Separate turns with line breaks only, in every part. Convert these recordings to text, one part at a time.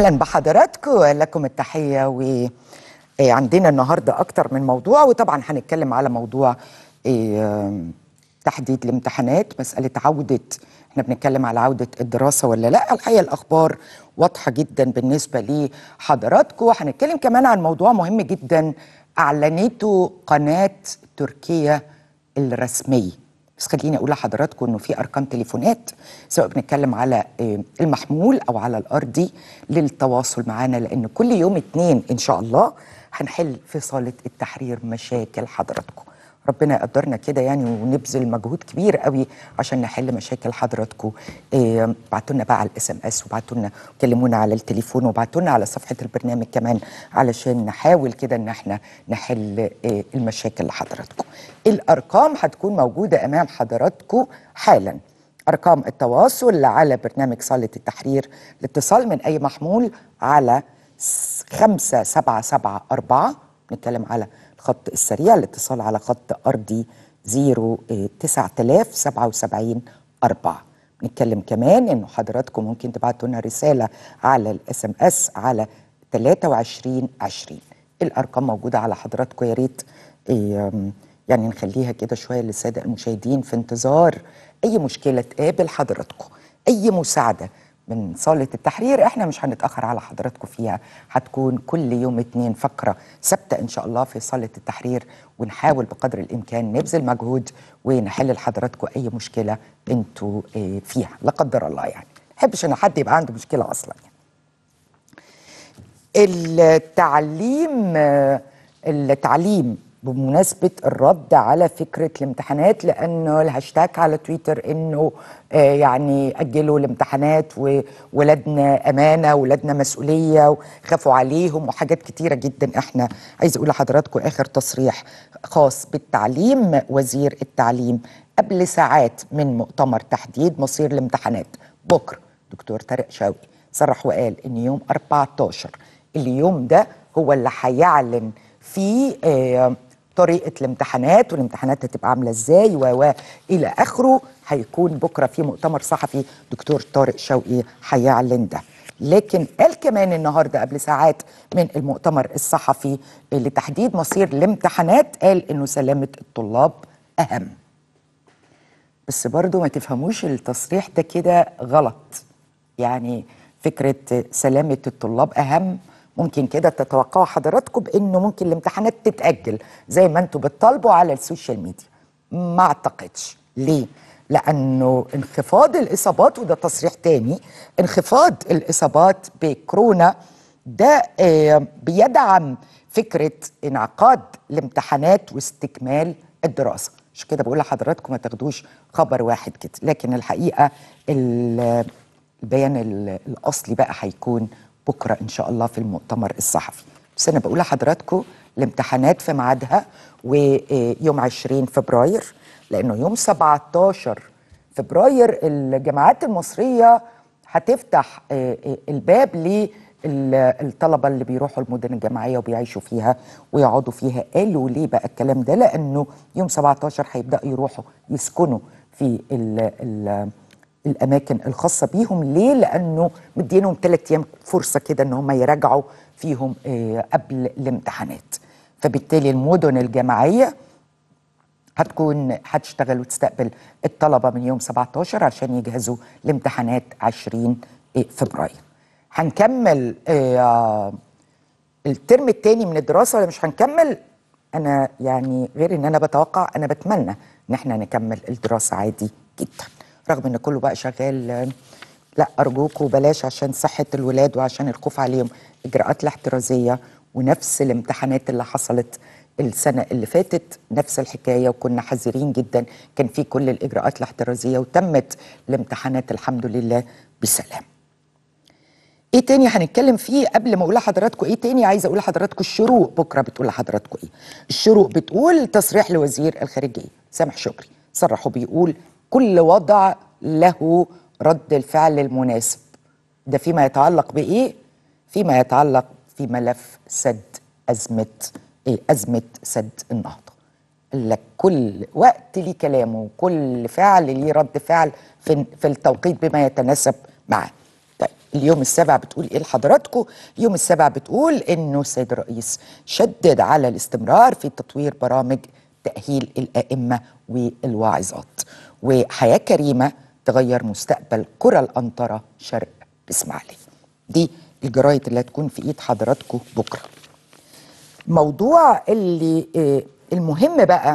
اهلا بحضراتكم لكم التحيه وعندنا النهارده اكتر من موضوع وطبعا هنتكلم على موضوع إيه، تحديد الامتحانات مساله عوده احنا بنتكلم على عوده الدراسه ولا لا الحقيقه الاخبار واضحه جدا بالنسبه لحضراتكم هنتكلم كمان عن موضوع مهم جدا اعلنته قناه تركيا الرسميه بس خليني اقول لحضراتكم انه في ارقام تليفونات سواء بنتكلم على آه، المحمول او على الارضي للتواصل معنا لان كل يوم اتنين ان شاء الله هنحل في صاله التحرير مشاكل حضراتكم ربنا يقدرنا كده يعني ونبذل مجهود كبير قوي عشان نحل مشاكل حضراتكم إيه بعتوا لنا بقى على الاس ام اس وبعتوا لنا كلمونا على التليفون وبعتوا لنا على صفحه البرنامج كمان علشان نحاول كده ان احنا نحل إيه المشاكل لحضراتكم الارقام هتكون موجوده امام حضراتكم حالا ارقام التواصل على برنامج صاله التحرير الاتصال من اي محمول على خمسة سبعة سبعة أربعة نتكلم على الخط السريع الاتصال على خط أرضي زيرو تسعة آلاف سبعة وسبعين أربعة نتكلم كمان إنه حضراتكم ممكن تبعتوا لنا رسالة على الاس ام اس على 23 20 الأرقام موجودة على حضراتكم يا ريت إيه، يعني نخليها كده شوية للسادة المشاهدين في انتظار أي مشكلة تقابل حضراتكم أي مساعدة من صالة التحرير احنا مش هنتأخر على حضراتكم فيها هتكون كل يوم اتنين فقرة ثابتة ان شاء الله في صالة التحرير ونحاول بقدر الامكان نبذل مجهود ونحل لحضراتكم اي مشكلة انتوا اه، فيها لا قدر الله يعني ما بحبش ان حد يبقى عنده مشكلة اصلا يعني. التعليم آه، التعليم بمناسبة الرد على فكرة الامتحانات لأنه الهاشتاج على تويتر إنه آه، يعني أجلوا الامتحانات وولادنا أمانة ولادنا مسؤولية وخافوا عليهم وحاجات كتيرة جدا إحنا عايز أقول لحضراتكم آخر تصريح خاص بالتعليم وزير التعليم قبل ساعات من مؤتمر تحديد مصير الامتحانات بكرة دكتور طارق شوقي صرح وقال إن يوم 14 اليوم ده هو اللي هيعلن فيه آه، طريقه الامتحانات والامتحانات هتبقى عامله ازاي و و الى اخره هيكون بكره في مؤتمر صحفي دكتور طارق شوقي هيعلن ده لكن قال كمان النهارده قبل ساعات من المؤتمر الصحفي لتحديد مصير الامتحانات قال انه سلامه الطلاب اهم بس برضو ما تفهموش التصريح ده كده غلط يعني فكرة سلامة الطلاب أهم ممكن كده تتوقعوا حضراتكم بأنه ممكن الامتحانات تتأجل زي ما انتوا بتطالبوا على السوشيال ميديا ما أعتقدش ليه؟ لأنه انخفاض الإصابات وده تصريح تاني انخفاض الإصابات بكورونا ده آه، بيدعم فكرة انعقاد الامتحانات واستكمال الدراسة عشان كده بقول لحضراتكم ما تاخدوش خبر واحد كده لكن الحقيقة ال- البيان ال- الأصلي بقى هيكون بكرة إن شاء الله في المؤتمر الصحفي بس أنا بقول لحضراتكم الامتحانات في ميعادها ويوم 20 فبراير لأنه يوم 17 فبراير الجامعات المصرية هتفتح آه، آه، الباب للطلبة اللي بيروحوا المدن الجامعية وبيعيشوا فيها ويقعدوا فيها قالوا ليه بقى الكلام ده لأنه يوم 17 هيبدأوا يروحوا يسكنوا في ال ال الاماكن الخاصه بيهم ليه لانه مدينهم ثلاث ايام فرصه كده ان هم يراجعوا فيهم آه، قبل الامتحانات فبالتالي المدن الجامعيه هتكون هتشتغل وتستقبل الطلبه من يوم 17 عشان يجهزوا لامتحانات 20 فبراير هنكمل آه، الترم الثاني من الدراسه ولا مش هنكمل انا يعني غير ان انا بتوقع انا بتمنى ان احنا نكمل الدراسه عادي جدا رغم ان كله بقى شغال آه، لا ارجوكوا بلاش عشان صحه الولاد وعشان الخوف عليهم اجراءات الاحترازيه ونفس الامتحانات اللي حصلت السنه اللي فاتت نفس الحكايه وكنا حذرين جدا كان في كل الاجراءات الاحترازيه وتمت الامتحانات الحمد لله بسلام ايه تاني هنتكلم فيه قبل ما اقول لحضراتكم ايه تاني عايزه اقول لحضراتكم الشروق بكره بتقول لحضراتكم ايه الشروق بتقول تصريح لوزير الخارجيه سامح شكري صرح وبيقول كل وضع له رد الفعل المناسب ده فيما يتعلق بايه فيما يتعلق في ملف سد ازمه ايه ازمه سد النهضه قال لك كل وقت ليه كلامه وكل فعل ليه رد فعل في في التوقيت بما يتناسب معاه طيب اليوم السابع بتقول ايه لحضراتكم اليوم السابع بتقول انه السيد الرئيس شدد على الاستمرار في تطوير برامج تاهيل الائمه والواعظات وحياه كريمه تغير مستقبل قرى الانطره شرق اسماعيليه دي الجرايد اللي هتكون في ايد حضراتكم بكره موضوع اللي آه، المهم بقى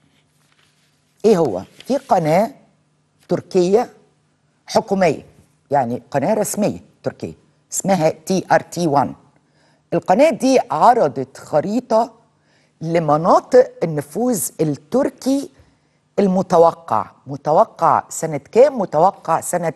ايه هو في قناه تركيه حكوميه يعني قناه رسميه تركيه اسمها تي ار تي 1 القناه دي عرضت خريطه لمناطق النفوذ التركي المتوقع متوقع سنة كام؟ متوقع سنة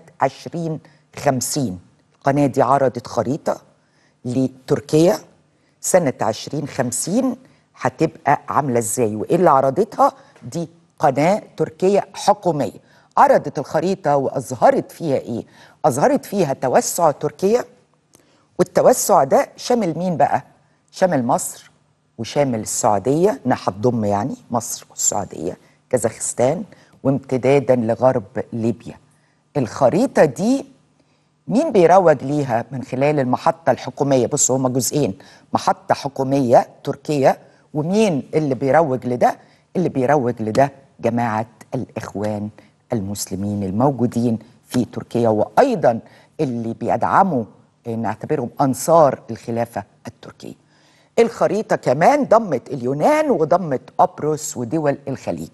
2050 القناة دي عرضت خريطة لتركيا سنة 2050 هتبقى عاملة ازاي وايه اللي عرضتها دي قناة تركية حكومية عرضت الخريطة وأظهرت فيها ايه أظهرت فيها توسع تركيا والتوسع ده شامل مين بقى شامل مصر وشامل السعودية انها هتضم يعني مصر والسعودية كازاخستان وامتدادا لغرب ليبيا الخريطة دي مين بيروج ليها من خلال المحطة الحكومية بصوا هما جزئين محطة حكومية تركية ومين اللي بيروج لده اللي بيروج لده جماعة الإخوان المسلمين الموجودين في تركيا وأيضا اللي بيدعموا نعتبرهم أنصار الخلافة التركية الخريطة كمان ضمت اليونان وضمت أبرص ودول الخليج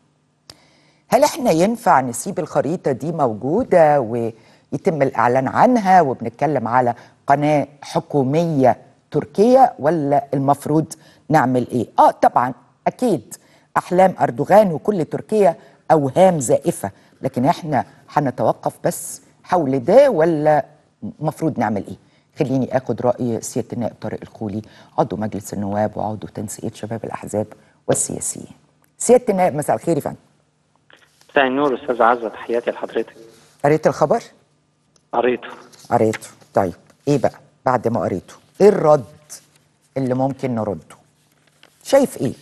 هل احنا ينفع نسيب الخريطة دي موجودة ويتم الإعلان عنها وبنتكلم على قناة حكومية تركية ولا المفروض نعمل ايه؟ اه طبعا اكيد احلام اردوغان وكل تركيا اوهام زائفة لكن احنا هنتوقف بس حول ده ولا مفروض نعمل ايه؟ خليني اخد راي سياده النائب طارق الخولي عضو مجلس النواب وعضو تنسيقيه شباب الاحزاب والسياسيين. سياده النائب مساء الخير يا فندم.
مساء النور استاذ عزه تحياتي لحضرتك
قريت الخبر؟
قريته
قريته طيب ايه بقى بعد ما قريته؟ ايه الرد اللي ممكن نرده؟ شايف ايه؟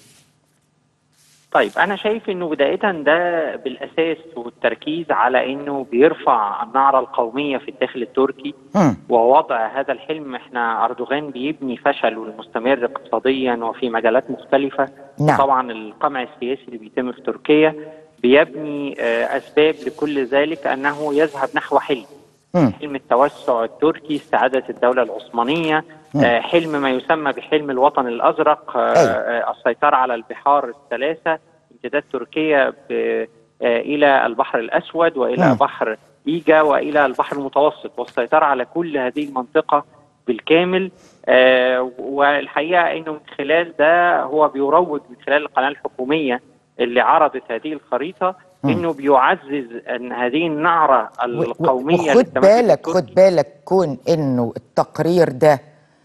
طيب انا شايف انه بدايه ده بالاساس والتركيز على انه بيرفع النعره القوميه في الداخل التركي
مم.
ووضع هذا الحلم احنا اردوغان بيبني فشله المستمر اقتصاديا وفي مجالات مختلفه
نعم.
طبعا القمع السياسي اللي بيتم في تركيا بيبني آه، اسباب لكل ذلك انه يذهب نحو حلم
مم.
حلم التوسع التركي استعادة الدولة العثمانية
مم.
آه، حلم ما يسمى بحلم الوطن الأزرق آه،
أيوة.
آه، السيطرة على البحار الثلاثة امتداد تركيا ب- آه، إلى البحر الأسود وإلى
مم.
بحر إيجا وإلى البحر المتوسط والسيطرة على كل هذه المنطقة بالكامل آه، والحقيقة أنه من خلال ده هو بيروج من خلال القناة الحكومية اللي عرضت هذه الخريطة
مم.
انه بيعزز ان هذه النعره
و- و-
القوميه
وخد
للتمدد
بالك
التركي.
خد بالك كون انه التقرير ده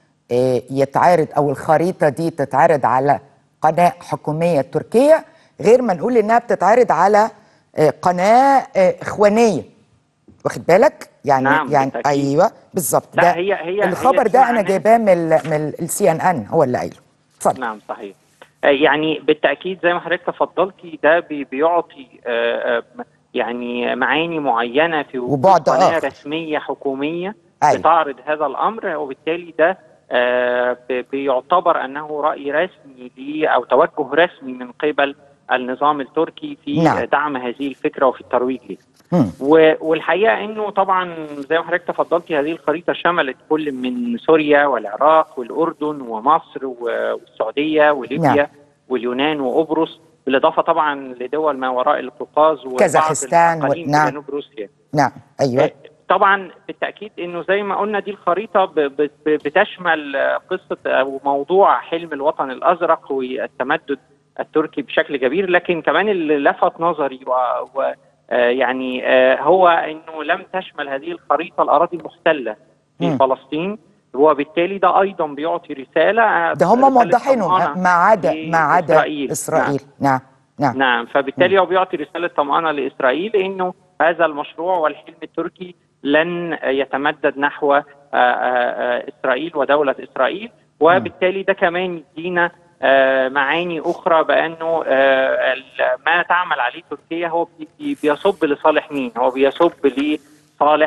آه، يتعرض او الخريطه دي تتعرض على قناه حكوميه تركيه غير ما نقول انها بتتعرض على آه، قناه آه، اخوانيه واخد بالك يعني
نعم،
يعني
بالتأكيد.
ايوه بالظبط
لا،
ده
هي- هي-
الخبر
هي
ده انا
معناه-
جايباه من من السي ان ان هو اللي قايله اتفضل
نعم صحيح آه، يعني بالتاكيد زي ما حضرتك تفضلتي ده بي- بيعطي آه، آه، يعني معاني معينه في وجود
وبعد
قناه
آخر.
رسميه حكوميه
أيوة.
بتعرض هذا الامر وبالتالي ده آه، ب- بيعتبر انه راي رسمي ليه او توجه رسمي من قبل النظام التركي في
نعم.
دعم هذه الفكره وفي الترويج لها
مم.
و- والحقيقه انه طبعا زي ما حضرتك تفضلتي هذه الخريطه شملت كل من سوريا والعراق والاردن ومصر و- والسعوديه وليبيا
نعم.
واليونان وقبرص بالاضافه طبعا لدول ما وراء القوقاز وبعض
كازاخستان و-
الأقاليم
نعم.
في جنوب روسيا
نعم ايوه
طبعا بالتاكيد انه زي ما قلنا دي الخريطه ب- ب- بتشمل آه، قصه او موضوع حلم الوطن الازرق والتمدد التركي بشكل كبير لكن كمان اللي لفت نظري و, و آه، يعني آه، هو انه لم تشمل هذه الخريطه الاراضي المحتله
مم.
في فلسطين وبالتالي ده ايضا بيعطي رساله آه،
ده هم
رسالة
موضحينه
طمأنة
ما عدا ما عدا
لإسرائيل.
اسرائيل نعم نعم
نعم فبالتالي هو بيعطي رسالة طمأنة لإسرائيل إنه هذا المشروع والحلم التركي لن يتمدد نحو آه، آه، آه، إسرائيل ودولة إسرائيل وبالتالي ده كمان يدينا آه، معاني أخرى بأنه آه، ال- ما تعمل عليه تركيا هو بي- بي- بيصب لصالح مين؟ هو بيصب لصالح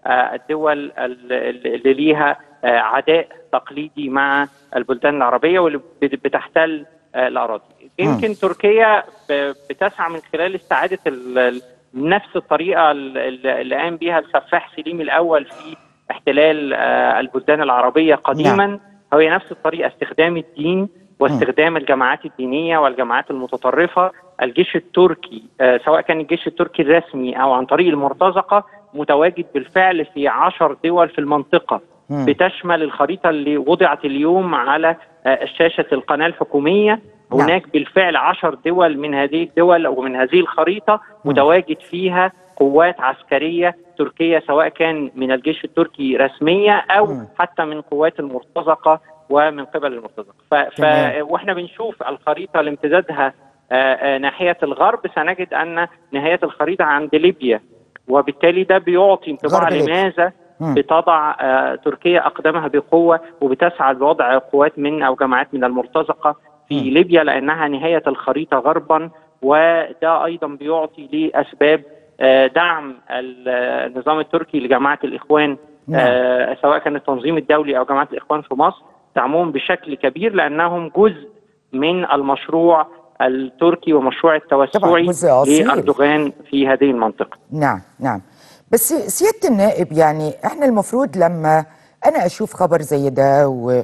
الدول اللي ليها عداء تقليدي مع البلدان العربيه واللي بتحتل الاراضي. يمكن تركيا بتسعى من خلال استعاده نفس الطريقه اللي قام بها السفاح سليم الاول في احتلال البلدان العربيه قديما نعم. هي نفس الطريقه استخدام الدين واستخدام الجماعات الدينيه والجماعات المتطرفه الجيش التركي سواء كان الجيش التركي الرسمي او عن طريق المرتزقه متواجد بالفعل في عشر دول في المنطقه م. بتشمل الخريطه اللي وضعت اليوم على شاشه القناه الحكوميه هناك بالفعل عشر دول من هذه الدول او من هذه الخريطه متواجد فيها قوات عسكريه تركيه سواء كان من الجيش التركي رسميه او م. حتى من قوات المرتزقه ومن قبل المرتزقه ف... ف... واحنا بنشوف الخريطه لامتدادها ناحيه الغرب سنجد ان نهايه الخريطه عند ليبيا وبالتالي ده بيعطي انطباع لماذا بتضع تركيا اقدامها بقوه وبتسعى لوضع قوات من او جماعات من المرتزقه في م. ليبيا لانها نهايه الخريطه غربا وده ايضا بيعطي لاسباب دعم النظام التركي لجماعه الاخوان نعم. سواء كان التنظيم الدولي او جماعه الاخوان في مصر دعمهم بشكل كبير لانهم جزء من المشروع التركي ومشروع التوسعي لاردوغان في هذه المنطقه.
نعم نعم بس سياده النائب يعني احنا المفروض لما انا اشوف خبر زي ده و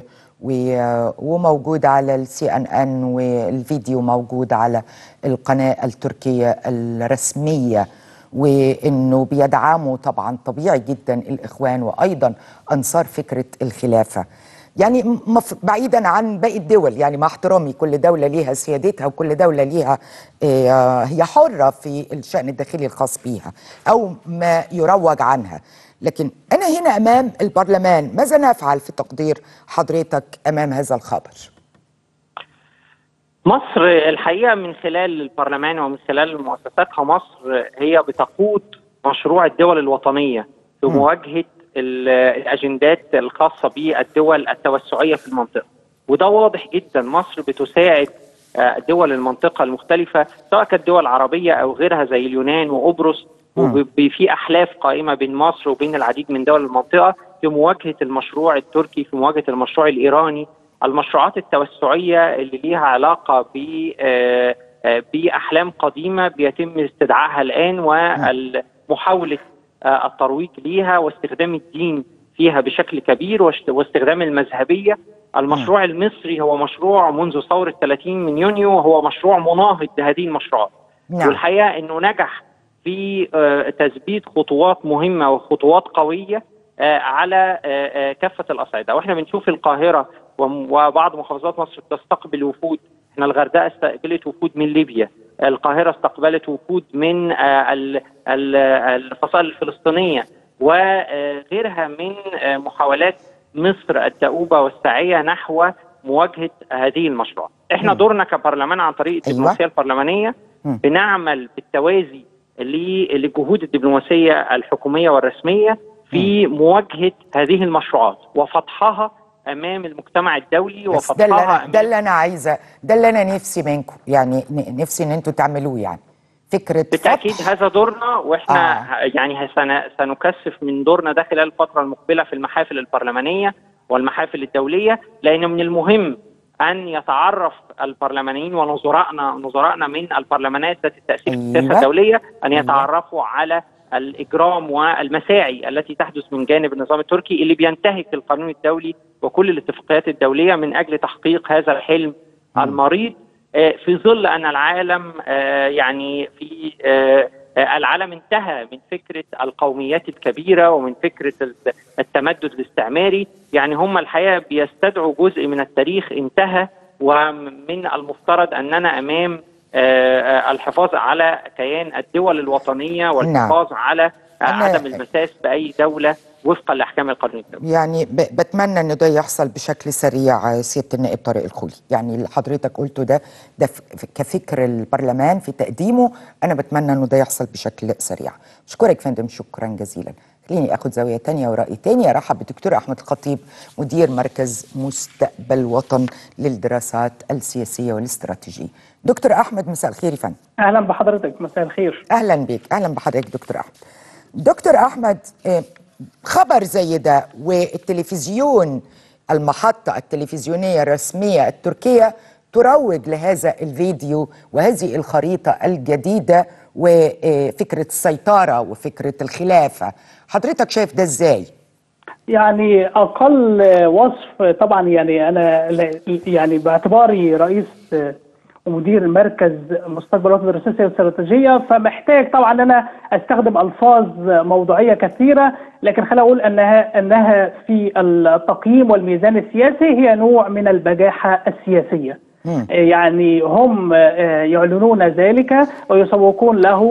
وموجود على السي ان ان والفيديو موجود على القناه التركيه الرسميه وانه بيدعموا طبعا طبيعي جدا الاخوان وايضا انصار فكره الخلافه يعني بعيدا عن باقي الدول يعني مع احترامي كل دوله ليها سيادتها وكل دوله ليها هي حره في الشان الداخلي الخاص بيها او ما يروج عنها لكن انا هنا امام البرلمان ماذا نفعل في تقدير حضرتك امام هذا الخبر
مصر الحقيقه من خلال البرلمان ومن خلال مؤسساتها مصر هي بتقود مشروع الدول الوطنيه في مواجهه الاجندات الخاصه بالدول التوسعيه في المنطقه وده واضح جدا مصر بتساعد دول المنطقه المختلفه سواء كانت دول عربيه او غيرها زي اليونان وقبرص وفي احلاف قائمه بين مصر وبين العديد من دول المنطقه في مواجهه المشروع التركي في مواجهه المشروع الايراني المشروعات التوسعيه اللي ليها علاقه ب باحلام قديمه بيتم استدعائها الان ومحاوله الترويج ليها واستخدام الدين فيها بشكل كبير واستخدام المذهبيه المشروع المصري هو مشروع منذ ثوره 30 من يونيو وهو مشروع مناهض لهذه المشروعات نعم. والحقيقه انه نجح في تثبيت خطوات مهمه وخطوات قويه على كافه الاصعده واحنا بنشوف القاهره وبعض محافظات مصر بتستقبل وفود احنا الغردقه استقبلت وفود من ليبيا القاهره استقبلت وفود من الفصائل الفلسطينيه وغيرها من محاولات مصر الدؤوبه والساعيه نحو مواجهه هذه المشروعات احنا دورنا كبرلمان عن طريق الدبلوماسيه البرلمانيه بنعمل بالتوازي للجهود الدبلوماسيه الحكوميه والرسميه في مواجهه هذه المشروعات وفتحها امام المجتمع الدولي
وفتحها ده اللي أنا ده اللي انا عايزه ده اللي انا نفسي منكم يعني نفسي ان انتوا تعملوه يعني فكره
بالتاكيد فتح. هذا دورنا واحنا آه. يعني سنكثف من دورنا ده خلال الفتره المقبله في المحافل البرلمانيه والمحافل الدوليه لان من المهم ان يتعرف البرلمانيين ونظرائنا نظرائنا من البرلمانات ذات التاثير في السياسه الدوليه ان يتعرفوا على الاجرام والمساعي التي تحدث من جانب النظام التركي اللي بينتهك القانون الدولي وكل الاتفاقيات الدوليه من اجل تحقيق هذا الحلم المريض في ظل ان العالم يعني في العالم انتهى من فكره القوميات الكبيره ومن فكره التمدد الاستعماري يعني هم الحقيقه بيستدعوا جزء من التاريخ انتهى ومن المفترض اننا امام الحفاظ على كيان الدول الوطنيه والحفاظ نعم. على عدم المساس باي دوله وفقا لاحكام القانون الدولي.
يعني بتمنى ان ده يحصل بشكل سريع سياده النائب طارق الخولي، يعني اللي حضرتك قلته ده ده كفكر البرلمان في تقديمه انا بتمنى انه ده يحصل بشكل سريع. اشكرك فندم شكرا جزيلا. خليني اخد زاويه تانية وراي تاني ارحب بالدكتور احمد الخطيب مدير مركز مستقبل وطن للدراسات السياسيه والاستراتيجيه. دكتور احمد مساء الخير يا فندم.
اهلا بحضرتك مساء الخير.
اهلا بك اهلا بحضرتك دكتور احمد. دكتور احمد خبر زي ده والتلفزيون المحطة التلفزيونية الرسمية التركية تروج لهذا الفيديو وهذه الخريطة الجديدة وفكرة السيطرة وفكرة الخلافة حضرتك شايف ده ازاي؟
يعني اقل وصف طبعا يعني انا يعني باعتباري رئيس ومدير مركز مستقبل الوطن الدراسيه والاستراتيجيه فمحتاج طبعا انا استخدم الفاظ موضوعيه كثيره لكن خليني اقول انها انها في التقييم والميزان السياسي هي نوع من البجاحه السياسيه. يعني هم يعلنون ذلك ويسوقون له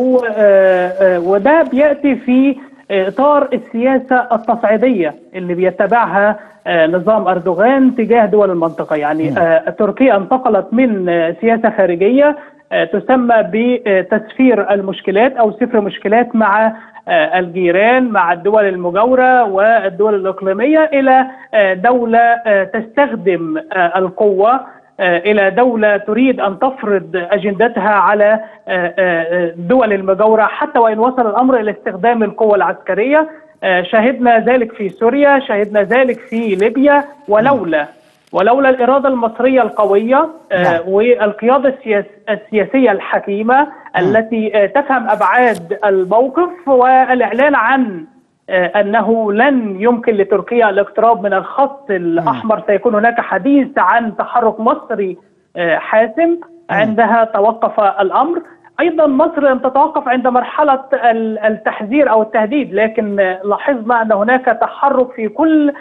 وده بياتي في اطار السياسه التصعيديه اللي بيتبعها نظام اردوغان تجاه دول المنطقه يعني تركيا انتقلت من سياسه خارجيه تسمى بتسفير المشكلات او سفر مشكلات مع الجيران مع الدول المجاوره والدول الاقليميه الى دوله تستخدم القوه الى دوله تريد ان تفرض اجندتها على دول المجاوره حتى وان وصل الامر الى استخدام القوه العسكريه شاهدنا ذلك في سوريا شاهدنا ذلك في ليبيا ولولا ولولا الاراده المصريه القويه والقياده السياس السياسيه الحكيمه التي تفهم ابعاد الموقف والاعلان عن انه لن يمكن لتركيا الاقتراب من الخط الاحمر سيكون هناك حديث عن تحرك مصري حاسم عندها توقف الامر ايضا مصر لم تتوقف عند مرحله التحذير او التهديد لكن لاحظنا ان هناك تحرك في كل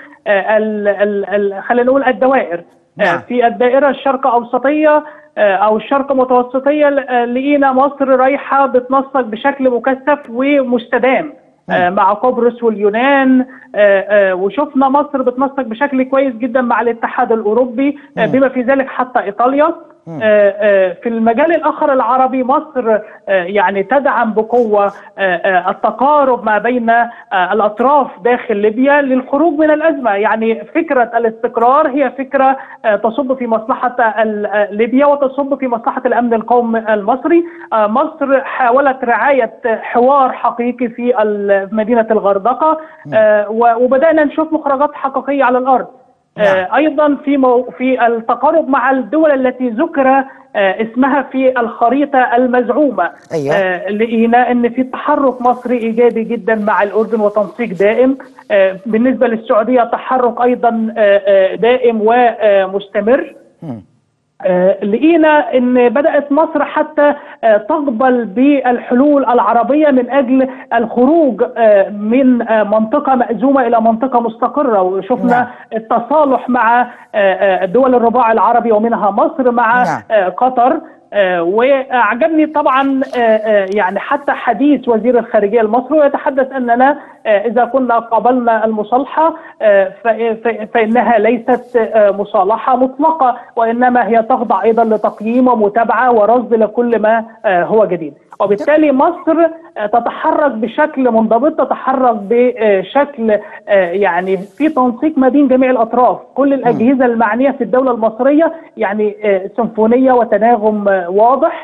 خلينا نقول الدوائر نعم. في الدائره الشرق اوسطيه او الشرق متوسطيه لقينا مصر رايحه بتنسق بشكل مكثف ومستدام مع قبرص واليونان وشفنا مصر بتنسق بشكل كويس جدا مع الاتحاد الاوروبي بما في ذلك حتى ايطاليا في المجال الاخر العربي مصر يعني تدعم بقوه التقارب ما بين الاطراف داخل ليبيا للخروج من الازمه، يعني فكره الاستقرار هي فكره تصب في مصلحه ليبيا وتصب في مصلحه الامن القومي المصري، مصر حاولت رعايه حوار حقيقي في مدينه الغردقه وبدانا نشوف مخرجات حقيقيه على الارض. نعم. ايضا في مو في التقارب مع الدول التي ذكر اسمها في الخريطه المزعومه أيوة. لقينا ان في تحرك مصري ايجابي جدا مع الاردن وتنسيق دائم بالنسبه للسعوديه تحرك ايضا دائم ومستمر م. لقينا ان بدات مصر حتى تقبل بالحلول العربيه من اجل الخروج من منطقه مأزومه الى منطقه مستقره وشفنا نعم. التصالح مع دول الرباع العربي ومنها مصر مع نعم. قطر آه واعجبني طبعا آه آه يعني حتى حديث وزير الخارجيه المصري يتحدث اننا اذا كنا قابلنا المصالحه فانها ليست مصالحه مطلقه وانما هي تخضع ايضا لتقييم ومتابعه ورصد لكل ما هو جديد وبالتالي مصر تتحرك بشكل منضبط تتحرك بشكل يعني في تنسيق ما بين جميع الاطراف كل الاجهزه المعنيه في الدوله المصريه يعني سيمفونيه وتناغم واضح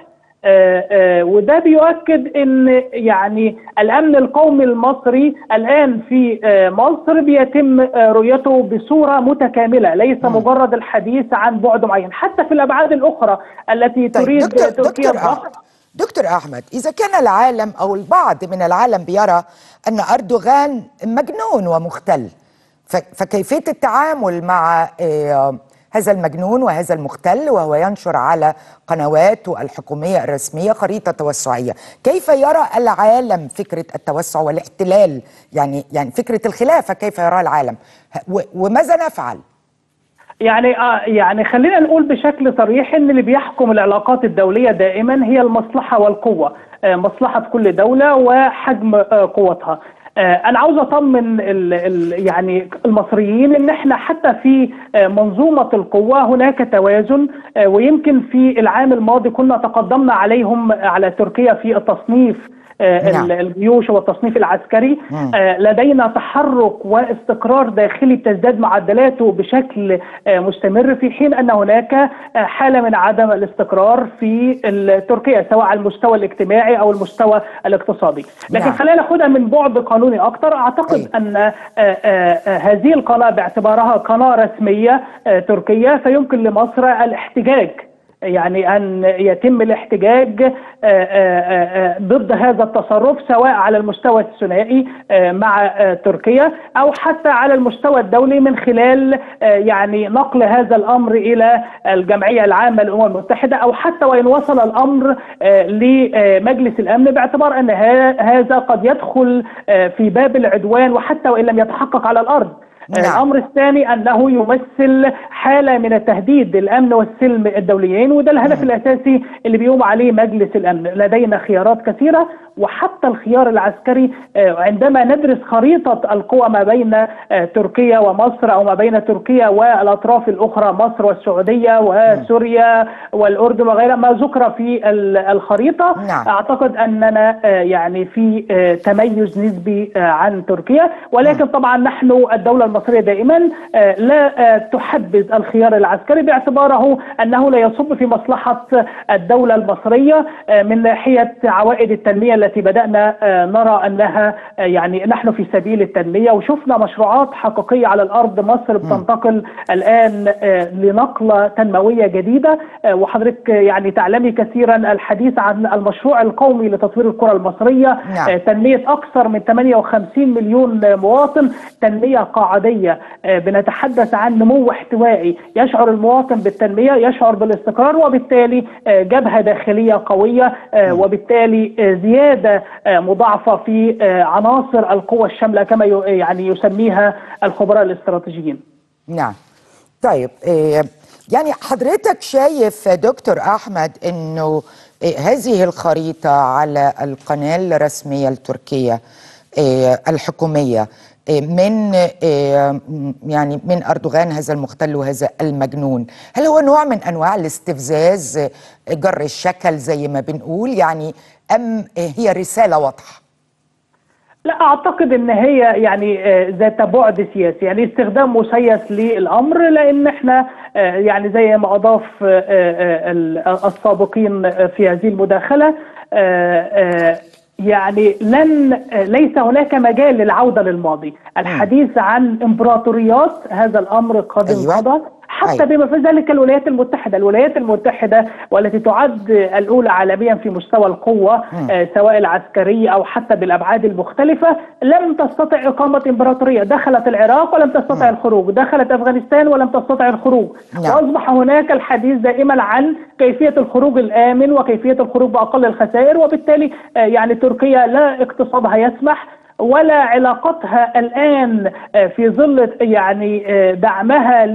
وده بيؤكد ان يعني الامن القومي المصري الان في مصر بيتم رؤيته بصوره متكامله ليس مجرد الحديث عن بعد معين حتى في الابعاد الاخرى التي
طيب
تريد
دكتور
تركيا
دكتور أحمد دكتور أحمد إذا كان العالم أو البعض من العالم بيرى أن أردوغان مجنون ومختل فكيفية التعامل مع هذا المجنون وهذا المختل وهو ينشر على قنواته الحكومية الرسمية خريطة توسعية كيف يرى العالم فكرة التوسع والاحتلال يعني يعني فكرة الخلافة كيف يرى العالم وماذا نفعل؟
يعني آه يعني خلينا نقول بشكل صريح ان اللي بيحكم العلاقات الدوليه دائما هي المصلحه والقوه، آه مصلحه كل دوله وحجم آه قوتها. انا عاوز اطمن ال ال يعني المصريين ان احنا حتى في منظومه القوه هناك توازن ويمكن في العام الماضي كنا تقدمنا عليهم على تركيا في التصنيف آه،
نعم.
الجيوش والتصنيف العسكري
مم.
آه، لدينا تحرك واستقرار داخلي بتزداد معدلاته بشكل آه، مستمر في حين ان هناك آه، حاله من عدم الاستقرار في ال- تركيا سواء على المستوى الاجتماعي او المستوى الاقتصادي لكن
نعم.
خلينا ناخدها من بعد قانوني اكثر اعتقد
أيوة.
ان آه، آه، آه، هذه القناه باعتبارها قناه رسميه آه، تركيه فيمكن لمصر الاحتجاج يعني ان يتم الاحتجاج آه، آه، آه، ضد هذا التصرف سواء على المستوى الثنائي آه، مع آه، تركيا او حتى على المستوى الدولي من خلال آه، يعني نقل هذا الامر الى الجمعيه العامه للامم المتحده او حتى وان وصل الامر آه، لمجلس الامن باعتبار ان ها- هذا قد يدخل آه، في باب العدوان وحتى وان لم يتحقق على الارض
نعم.
الامر الثاني انه يمثل حاله من التهديد للامن والسلم الدوليين وده الهدف الاساسي اللي بيقوم عليه مجلس الامن لدينا خيارات كثيره وحتى الخيار العسكري آه، عندما ندرس خريطه القوى ما بين آه، تركيا ومصر او ما بين تركيا والاطراف الاخرى مصر والسعوديه وسوريا والاردن وغيرها ما ذكر في ال- الخريطه
نعم.
اعتقد اننا آه، يعني في آه، تميز نسبي آه، عن تركيا ولكن طبعا نحن الدوله المصريه دائما آه، لا آه، تحبذ الخيار العسكري باعتباره انه لا يصب في مصلحه الدوله المصريه آه، من ناحيه عوائد التنميه التي بدانا آه، نرى انها آه، يعني نحن في سبيل التنميه وشفنا مشروعات حقيقيه على الارض مصر بتنتقل الان آه، لنقله تنمويه جديده آه، وحضرتك آه، يعني تعلمي كثيرا الحديث عن المشروع القومي لتطوير القرى المصريه
نعم.
آه، تنميه اكثر من 58 مليون مواطن تنميه قاعديه آه، بنتحدث عن نمو احتوائي يشعر المواطن بالتنميه يشعر بالاستقرار وبالتالي آه، جبهه داخليه قويه آه، وبالتالي آه، زياده آه، مضاعفه في آه، عناصر القوى الشامله كما ي- يعني يسميها الخبراء الاستراتيجيين
نعم طيب إيه، يعني حضرتك شايف دكتور احمد انه إيه، هذه الخريطه على القناه الرسميه التركيه إيه، الحكوميه إيه، من إيه، م- يعني من اردوغان هذا المختل وهذا المجنون هل هو نوع من انواع الاستفزاز إيه، جر الشكل زي ما بنقول يعني ام إيه، هي رساله واضحه
لا اعتقد ان هي يعني آه، ذات بعد سياسي يعني استخدام مسيس للامر لان احنا آه، يعني زي ما اضاف آه، آه، ال- السابقين آه، في هذه المداخله آه، آه، يعني لن آه، ليس هناك مجال للعوده للماضي الحديث عن امبراطوريات هذا الامر قد
أيوة.
انقضى حتى
أيوة.
بما في ذلك الولايات المتحدة الولايات المتحدة والتي تعد الأولى عالميا في مستوى القوة آه، سواء العسكرية أو حتى بالأبعاد المختلفة لم تستطع إقامة إمبراطورية دخلت العراق ولم تستطع الخروج دخلت أفغانستان ولم تستطع الخروج
نعم.
وأصبح هناك الحديث دائما عن كيفية الخروج الآمن وكيفية الخروج بأقل الخسائر وبالتالي آه، يعني تركيا لا اقتصادها يسمح ولا علاقتها الان آه، في ظل يعني آه، دعمها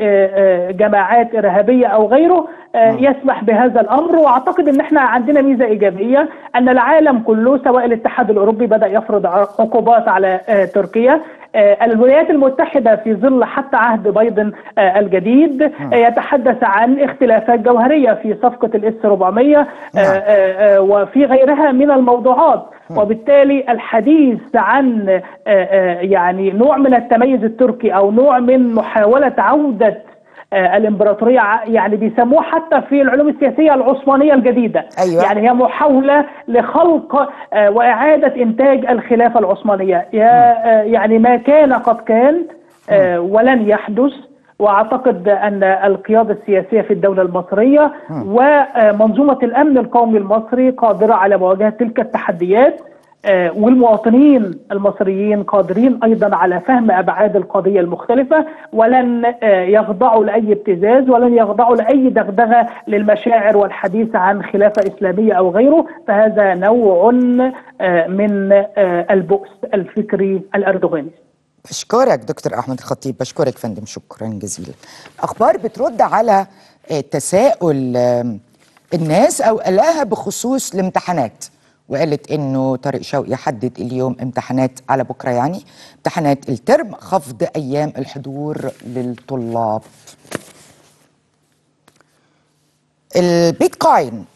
لجماعات ارهابيه او غيره آه، يسمح بهذا الامر واعتقد ان احنا عندنا ميزه ايجابيه ان العالم كله سواء الاتحاد الاوروبي بدا يفرض عقوبات على آه، تركيا آه، الولايات المتحدة في ظل حتى عهد بايدن آه، الجديد آه، يتحدث عن اختلافات جوهرية في صفقة الاس 400 آه، آه، آه، وفي غيرها من الموضوعات وبالتالي الحديث عن آه، آه، يعني نوع من التميز التركي او نوع من محاولة عودة آه، الامبراطوريه ع- يعني بيسموه حتى في العلوم السياسيه العثمانيه الجديده
أيوة.
يعني هي محاوله لخلق آه، واعاده انتاج الخلافه العثمانيه يا آه، يعني ما كان قد كان آه، ولن يحدث واعتقد ان القياده السياسيه في الدوله المصريه ومنظومه الامن القومي المصري قادره على مواجهه تلك التحديات آه، والمواطنين المصريين قادرين ايضا على فهم ابعاد القضيه المختلفه ولن آه، يخضعوا لاي ابتزاز ولن يخضعوا لاي دغدغه للمشاعر والحديث عن خلافه اسلاميه او غيره فهذا نوع آه، من آه، البؤس الفكري الاردوغاني
بشكرك دكتور احمد الخطيب بشكرك فندم شكرا جزيلا اخبار بترد على آه، تساؤل آم، الناس او قالها بخصوص الامتحانات وقالت انه طارق شوقي حدد اليوم امتحانات على بكره يعني امتحانات الترم خفض ايام الحضور للطلاب البيتكوين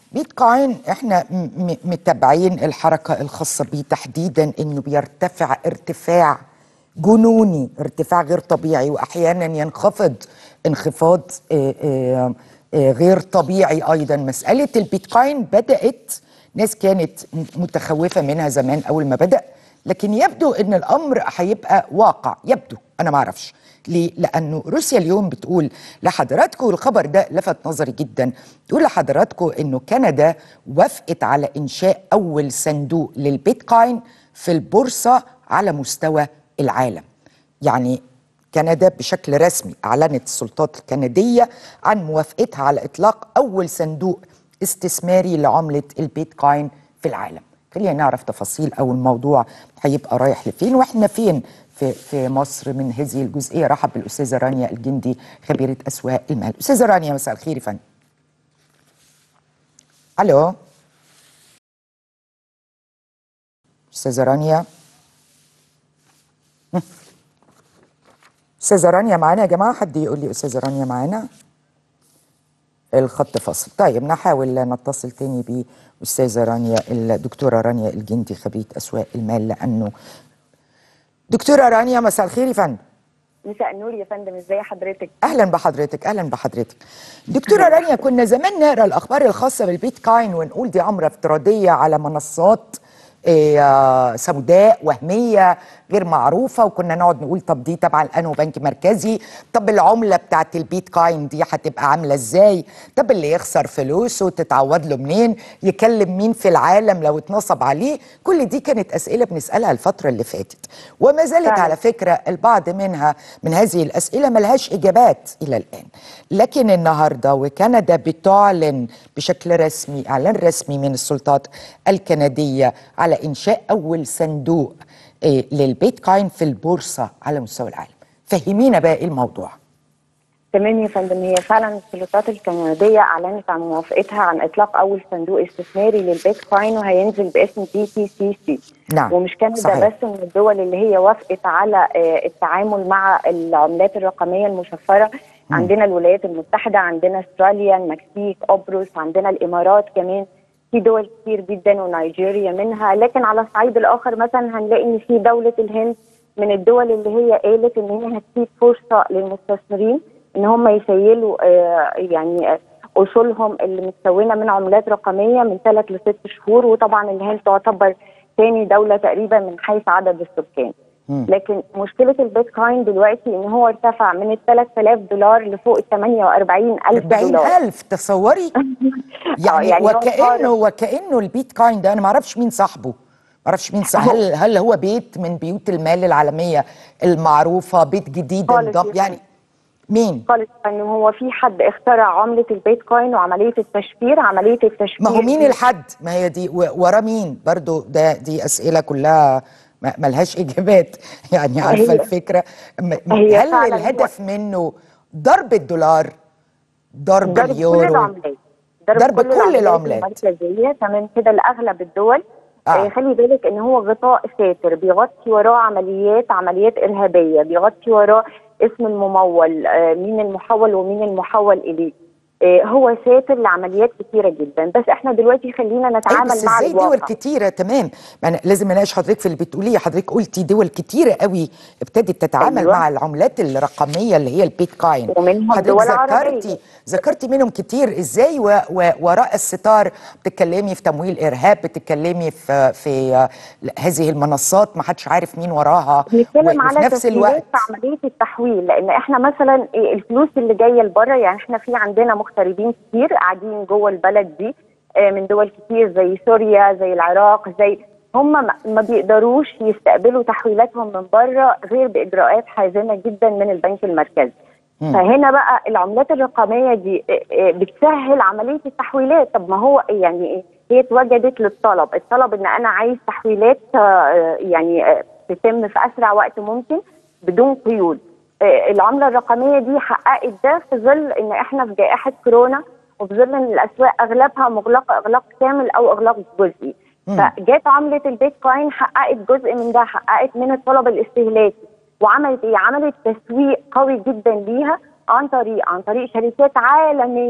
بيتكوين احنا م- م- متابعين الحركه الخاصه بيه تحديدا انه بيرتفع ارتفاع جنوني ارتفاع غير طبيعي واحيانا ينخفض انخفاض آه، آه، آه، غير طبيعي ايضا مساله البيتكوين بدات ناس كانت م- متخوفه منها زمان اول ما بدا لكن يبدو ان الامر هيبقى واقع يبدو انا ما اعرفش ليه؟ لانه روسيا اليوم بتقول لحضراتكم الخبر ده لفت نظري جدا تقول لحضراتكم انه كندا وافقت على انشاء اول صندوق للبيتكوين في البورصه على مستوى العالم. يعني كندا بشكل رسمي اعلنت السلطات الكنديه عن موافقتها على اطلاق اول صندوق استثماري لعمله البيتكوين في العالم. خلينا نعرف تفاصيل او الموضوع هيبقى رايح لفين واحنا فين في في مصر من هذه الجزئيه رحب بالاستاذه رانيا الجندي خبيره اسواق المال. استاذه رانيا مساء الخير يا فندم. الو استاذه رانيا هم. استاذه رانيا معانا يا جماعه حد يقول لي استاذه رانيا معانا الخط فصل طيب نحاول نتصل تاني باستاذه رانيا الدكتوره رانيا الجندي خبيره اسواق المال لانه دكتوره رانيا مساء الخير يا فندم
مساء النور يا فندم ازي حضرتك
اهلا بحضرتك اهلا بحضرتك دكتوره رانيا كنا زمان نقرا الاخبار الخاصه بالبيتكوين ونقول دي عمله افتراضيه على منصات إيه، سوداء وهميه غير معروفه وكنا نقعد نقول طب دي تبع الانو بنك مركزي طب العمله بتاعت البيتكوين دي هتبقى عامله ازاي طب اللي يخسر فلوسه تتعوض له منين يكلم مين في العالم لو اتنصب عليه كل دي كانت اسئله بنسالها الفتره اللي فاتت وما زالت
فعلا.
على فكره البعض منها من هذه الاسئله ملهاش اجابات الى الان لكن النهارده وكندا بتعلن بشكل رسمي اعلان رسمي من السلطات الكنديه على انشاء اول صندوق إيه، للبيتكوين في البورصه على مستوى العالم فهمينا بقى ايه الموضوع
تمام يا فندم هي فعلا السلطات الكنديه اعلنت عن موافقتها عن اطلاق اول صندوق استثماري للبيتكوين وهينزل باسم بي تي سي سي
نعم،
ومش كندا
صحيح.
بس من الدول اللي هي وافقت على آه، التعامل مع العملات الرقميه المشفره عندنا الولايات المتحده عندنا استراليا المكسيك قبرص عندنا الامارات كمان في دول كتير جدا ونيجيريا منها لكن على الصعيد الاخر مثلا هنلاقي ان في دوله الهند من الدول اللي هي قالت ان هي هتسيب فرصه للمستثمرين ان هم يسيلوا آه، يعني آه، اصولهم اللي متكونه من عملات رقميه من ثلاث لست شهور وطبعا الهند تعتبر ثاني دوله تقريبا من حيث عدد السكان
مم.
لكن مشكله البيتكوين دلوقتي ان هو ارتفع من ال 3000 دولار لفوق ال 48000 دولار
40000 تصوري يعني,
يعني هو
وكانه وكانه البيتكوين ده انا ما اعرفش مين صاحبه ما اعرفش مين صاحبه هل هل هو بيت من بيوت المال العالميه المعروفه بيت جديد
خالص
انضم
يا
يعني مين
خالص ان هو في حد اخترع عمله البيتكوين وعمليه التشفير عمليه التشفير
ما هو مين
دي-
الحد ما هي دي و- ورا مين برضو ده دي اسئله كلها ما- ملهاش اجابات يعني عارفه
هي-
الفكره م-
هي
هل
فعلاً
الهدف منه ضرب الدولار ضرب
ضرب كل
اليورو
العملات
ضرب كل العملات.
المركزيه تمام كده لاغلب الدول
آه.
آه. خلي بالك ان هو غطاء ساتر بيغطي وراه عمليات عمليات ارهابيه بيغطي وراه اسم الممول آه مين المحول ومين المحول اليه آه هو ساتر لعمليات كتيره جدا بس احنا دلوقتي خلينا
أيوة
نتعامل
بس
مع
ازاي دول
الواقع
كتيره تمام ما أنا لازم اناقش حضرتك في اللي بتقوليه حضرتك قلتي دول كتيره قوي ابتدت تتعامل
أيوة.
مع العملات الرقميه اللي هي البيتكوين
ومنهم
حضرتك
دول عربية.
ذكرتي ذكرتي منهم كتير ازاي و... و... وراء الستار بتتكلمي في تمويل ارهاب بتتكلمي في في آه، هذه المنصات ما حدش عارف مين وراها
بنتكلم
وفي
على
نفس
تسهيلات
الوقت
في عمليه التحويل لان احنا مثلا إيه الفلوس اللي جايه لبره يعني احنا في عندنا مغتربين كتير قاعدين جوه البلد دي آه، من دول كتير زي سوريا زي العراق زي هم ما- ما بيقدروش يستقبلوا تحويلاتهم من بره غير باجراءات حازمه جدا من البنك المركزي
مم.
فهنا بقى العملات الرقميه دي آه، آه، بتسهل عمليه التحويلات طب ما هو يعني إيه؟ هي اتوجدت للطلب الطلب ان انا عايز تحويلات آه، يعني آه، تتم في اسرع وقت ممكن بدون قيود آه، العمله الرقميه دي حققت ده في ظل ان احنا في جائحه كورونا وفي ظل ان الاسواق اغلبها مغلقه اغلاق كامل او اغلاق جزئي
مم.
فجت عمله البيتكوين حققت جزء من ده حققت من الطلب الاستهلاكي وعملت ايه عملت تسويق قوي جدا ليها عن طريق عن طريق شركات عالميه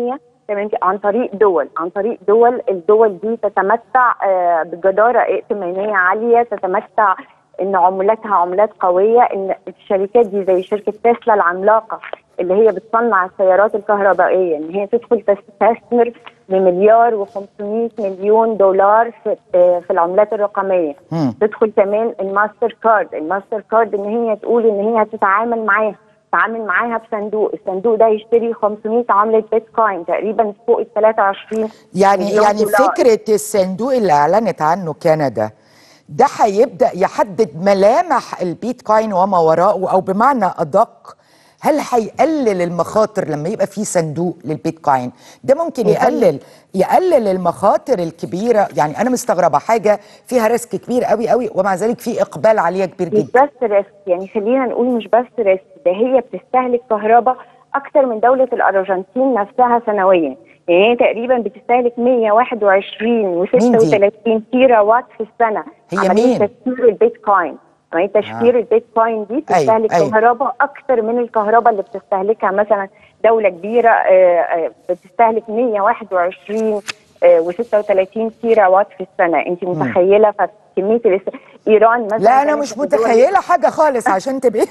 تمام كده؟ عن طريق دول عن طريق دول الدول دي تتمتع آه، بجداره ائتمانيه عاليه تتمتع ان عملاتها عملات قويه ان الشركات دي زي شركه تسلا العملاقه اللي هي بتصنع السيارات الكهربائيه ان هي تدخل تستثمر بمليار و500 مليون دولار في آه، في العملات الرقميه
مم.
تدخل كمان الماستر كارد الماستر كارد ان هي تقول ان هي هتتعامل معاها تتعامل معاها بصندوق الصندوق ده يشتري 500 عمله بيتكوين تقريبا فوق ال 23
يعني
مليون
يعني
دولار.
فكره الصندوق اللي اعلنت عنه كندا ده هيبدا يحدد ملامح البيتكوين وما وراءه او بمعنى ادق هل هيقلل المخاطر لما يبقى في صندوق للبيتكوين ده ممكن يقلل يقلل المخاطر الكبيره يعني انا مستغربه حاجه فيها ريسك كبير قوي قوي ومع ذلك في اقبال عليها كبير
مش
جدا
بس ريسك يعني خلينا نقول مش بس ريسك ده هي بتستهلك كهرباء اكتر من دوله الارجنتين نفسها سنويا يعني هي تقريبا بتستهلك 121 و36 تيرا وات في السنه
هي
عمليه
مين؟
تشفير البيتكوين عمليه تشفير
آه.
البيتكوين دي بتستهلك
أيوة.
كهرباء اكتر من الكهرباء اللي بتستهلكها مثلا دوله كبيره آه، آه، بتستهلك 121 و36 تيرا وات في السنه انت متخيله فكميه الاست... ايران مثلا
لا انا
كانت
مش
من الدول-
متخيله حاجه خالص عشان تبقي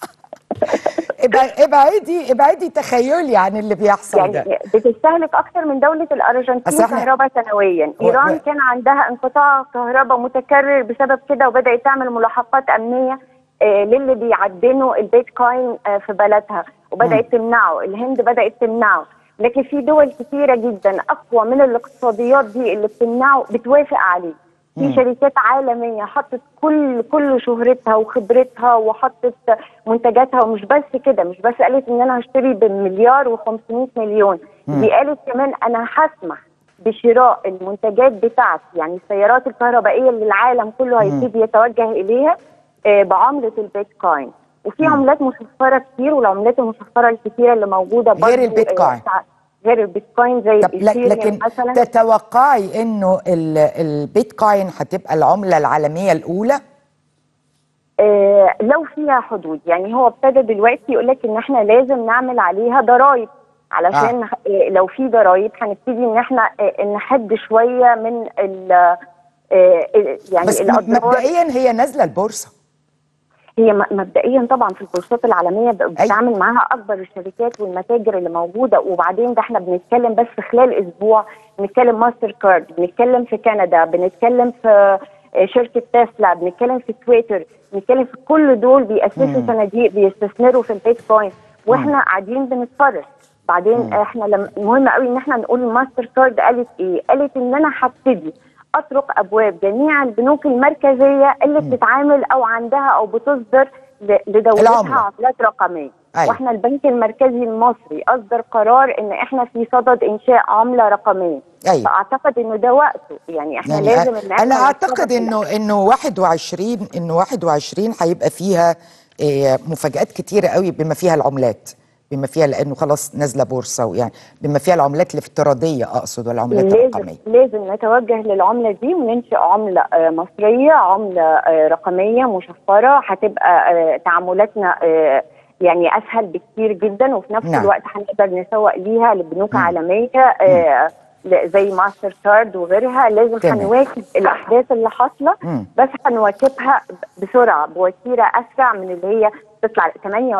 ابع- ابعدي ابعدي تخيلي عن اللي بيحصل ده
يعني بتستهلك اكتر من دوله الارجنتين
أصل إحنا-
كهرباء سنويا
هو-
ايران كان عندها انقطاع كهرباء متكرر بسبب كده وبدات تعمل ملاحقات امنيه آه، للي بيعدنوا البيتكوين آه، في بلدها وبدات تمنعه الهند بدات تمنعه لكن في دول كثيره جدا اقوى من الاقتصاديات دي اللي بتمنعه بتوافق عليه في شركات عالميه حطت كل كل شهرتها وخبرتها وحطت منتجاتها ومش بس كده مش بس قالت ان انا هشتري بمليار و500 مليون دي قالت كمان انا هسمح بشراء المنتجات بتاعتي يعني السيارات الكهربائيه اللي العالم كله هيبتدي يتوجه اليها آه، بعمله البيتكوين وفي عملات مشفره كتير والعملات المشفره الكتيره اللي موجوده
غير
برضو،
البيتكوين.
آه، غير البيتكوين زي
طب لك-
الإيثيريوم
لكن
مثلا
تتوقعي انه ال- البيتكوين هتبقى العمله العالميه الاولى
آه، لو فيها حدود يعني هو ابتدى دلوقتي يقول لك ان احنا لازم نعمل عليها ضرائب علشان آه. لو في ضرائب هنبتدي ان احنا آه، نحد شويه من ال آه، يعني
بس م-
الاضرار
مبدئيا هي نازله البورصه
هي م- مبدئيا طبعا في البورصات العالميه ب- بتتعامل معاها اكبر الشركات والمتاجر اللي موجوده وبعدين ده احنا بنتكلم بس في خلال اسبوع بنتكلم ماستر كارد بنتكلم في كندا بنتكلم في آه، شركه تسلا بنتكلم في تويتر بنتكلم في كل دول بيأسسوا صناديق بيستثمروا في البيتكوين واحنا قاعدين بنتفرج بعدين احنا لما مهم قوي ان احنا نقول الماستر كارد قالت ايه؟ قالت ان انا هبتدي اطرق ابواب جميع البنوك المركزيه اللي بتتعامل او عندها او بتصدر ل- لدولتها
العملة.
عملات رقميه
أيوة.
واحنا البنك المركزي المصري اصدر قرار ان احنا في صدد انشاء عمله رقميه
أيوة.
فاعتقد انه ده وقته يعني احنا
يعني
لازم
أ-
ان احنا
انا اعتقد
نتصرف
انه انه 21 انه 21 هيبقى فيها آه، مفاجآت كتيره قوي بما فيها العملات بما فيها لانه خلاص نازله بورصه ويعني بما فيها العملات الافتراضيه اقصد والعملات
لازم
الرقميه
لازم نتوجه للعمله دي وننشئ عمله آه، مصريه عمله آه، رقميه مشفره هتبقى آه، تعاملاتنا آه، يعني اسهل بكتير جدا وفي نفس
نعم.
الوقت هنقدر نسوق ليها لبنوك عالميه آه، ل- زي ماستر كارد وغيرها لازم
تمام.
هنواكب الاحداث اللي حاصله
مم.
بس هنواكبها ب- بسرعه بوتيره اسرع من اللي هي تطلع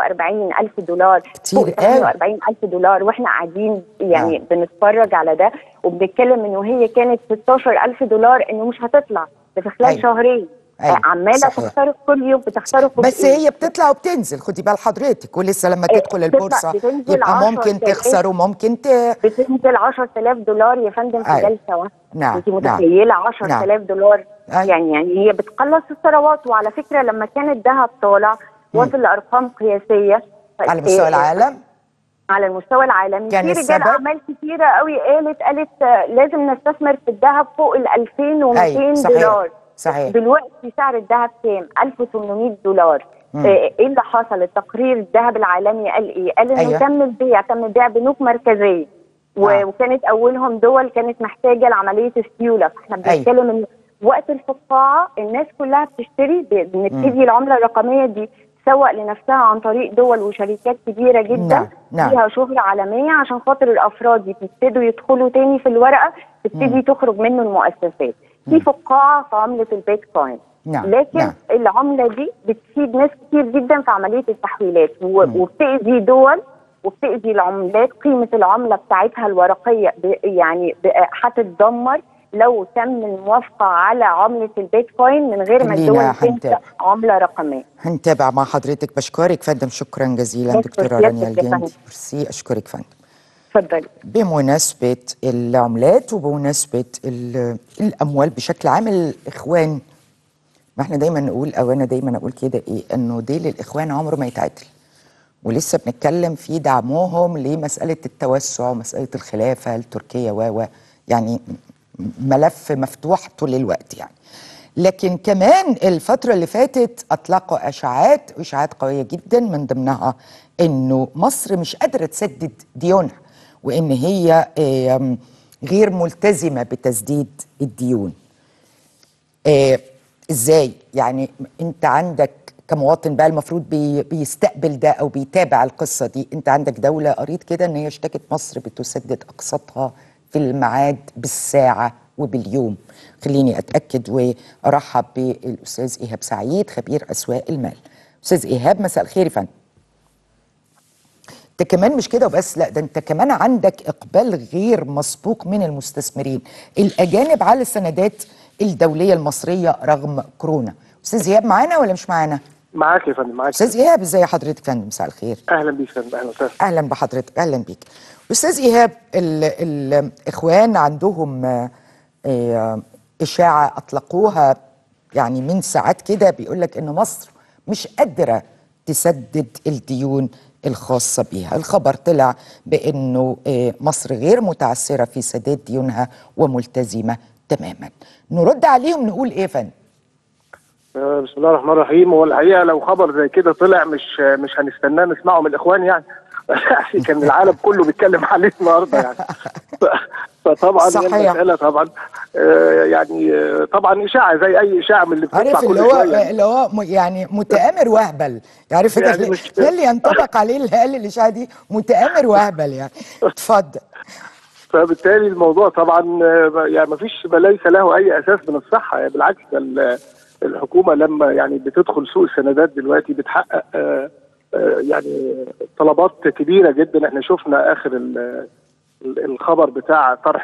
48 ألف دولار
كتير
فوق
قوي.
48 ألف دولار واحنا قاعدين يعني
آه.
بنتفرج على ده وبنتكلم انه هي كانت 16 ألف دولار انه مش هتطلع ده في خلال
أيوة.
شهرين
أيوة.
آه، عماله
صحيح.
تخترق كل يوم بتخترق
بس هي بتطلع وبتنزل خدي بال حضرتك ولسه لما
إيه،
تدخل
بتطلع-
البورصه
بتنزل
يبقى
10
ممكن
دقايق.
تخسر وممكن ت...
بتنزل 10000 دولار يا فندم في
أيوة.
جلسه واحده
نعم،
انت
نعم.
متخيله 10000 دولار
أيوة.
يعني يعني هي بتقلص الثروات وعلى فكره لما كان الذهب طالع وصل لارقام قياسيه
على مستوى
إيه،
العالم
على المستوى العالمي
كان
في
السبب؟
رجال اعمال كتيره قوي قالت قالت آه، لازم نستثمر في الذهب فوق ال 2200
أيوة، صحيح،
دولار
صحيح.
دلوقتي سعر الذهب كام 1800 دولار
مم.
آه، ايه اللي حصل التقرير الذهب العالمي قال ايه قال انه
أيوة.
تم البيع تم بيع بنوك مركزيه و-
آه.
وكانت اولهم دول كانت محتاجه لعمليه السيوله فاحنا
أيوة.
بنتكلم ان وقت الفقاعه الناس كلها بتشتري ب- بنبتدي العمله الرقميه دي تسوق لنفسها عن طريق دول وشركات كبيره جدا
نعم، نعم.
فيها شهره عالميه عشان خاطر الافراد يبتدوا يدخلوا تاني في الورقه تبتدي تخرج منه المؤسسات في فقاعه في عمله البيتكوين
نعم،
لكن
نعم.
العمله دي بتفيد ناس كتير جدا في عمليه التحويلات و- وبتأذي دول وبتأذي العملات قيمة العملة بتاعتها الورقية ب- يعني ب- هتتدمر لو تم الموافقة على عملة البيتكوين من غير ما
خلينا
الدول
هنتابع.
تنشأ عملة رقمية
هنتابع مع حضرتك بشكرك فندم شكرا جزيلا
بشكر
دكتوره
سيادتك
رانيا
يا
الجندي
فندم.
ميرسي اشكرك فندم
اتفضلي
بمناسبة العملات وبمناسبة ال- الأموال بشكل عام الإخوان ما احنا دايما نقول أو أنا دايما أقول كده إيه إنه ديل الإخوان عمره ما يتعدل ولسه بنتكلم في دعمهم لمسألة التوسع ومسألة الخلافة لتركيا و و يعني ملف مفتوح طول الوقت يعني لكن كمان الفترة اللي فاتت أطلقوا أشاعات وإشاعات قوية جدا من ضمنها إنه مصر مش قادرة تسدد ديونها وإن هي آم، غير ملتزمة بتسديد الديون آه، ازاي يعني انت عندك كمواطن بقى المفروض بي بيستقبل ده او بيتابع القصه دي انت عندك دوله قريت كده ان هي اشتكت مصر بتسدد اقساطها في الميعاد بالساعه وباليوم خليني اتاكد وارحب بالاستاذ ايهاب سعيد خبير اسواق المال استاذ ايهاب مساء الخير يا فندم انت كمان مش كده وبس لا ده انت كمان عندك اقبال غير مسبوق من المستثمرين الاجانب على السندات الدوليه المصريه رغم كورونا استاذ ايهاب معانا ولا مش معانا
معاك يا فندم معاك
استاذ ايهاب ازي حضرتك يا فندم مساء الخير
اهلا بيك يا فندم اهلا وسهلا
اهلا بحضرتك اهلا بيك استاذ ايهاب ال- الاخوان عندهم آه، آه، اشاعه اطلقوها يعني من ساعات كده بيقول لك ان مصر مش قادره تسدد الديون الخاصه بيها الخبر طلع بانه آه، مصر غير متعثره في سداد ديونها وملتزمه تماما نرد عليهم نقول ايه يا فندم
آه، بسم الله الرحمن الرحيم هو الحقيقه لو خبر زي كده طلع مش مش هنستناه نسمعه من الاخوان يعني كان العالم كله بيتكلم عليه النهارده يعني ف- فطبعا هي
صحيح.
المساله طبعا آه، يعني آه، طبعا اشاعه زي اي اشاعه من اللي بتطلع
عارف
كل
اللي هو
شويه
اللي هو م- يعني متآمر وهبل عارف انت
يعني
اللي-
مش-
ده اللي ينطبق عليه اللي قال الاشاعه دي متآمر وهبل يعني اتفضل
فبالتالي الموضوع طبعا آه، يعني ما فيش ما ليس له اي اساس من الصحه يعني بالعكس ده ال- الحكومه لما يعني بتدخل سوق السندات دلوقتي بتحقق آه، آه، يعني طلبات كبيره جدا احنا شفنا اخر ال- ال- الخبر بتاع طرح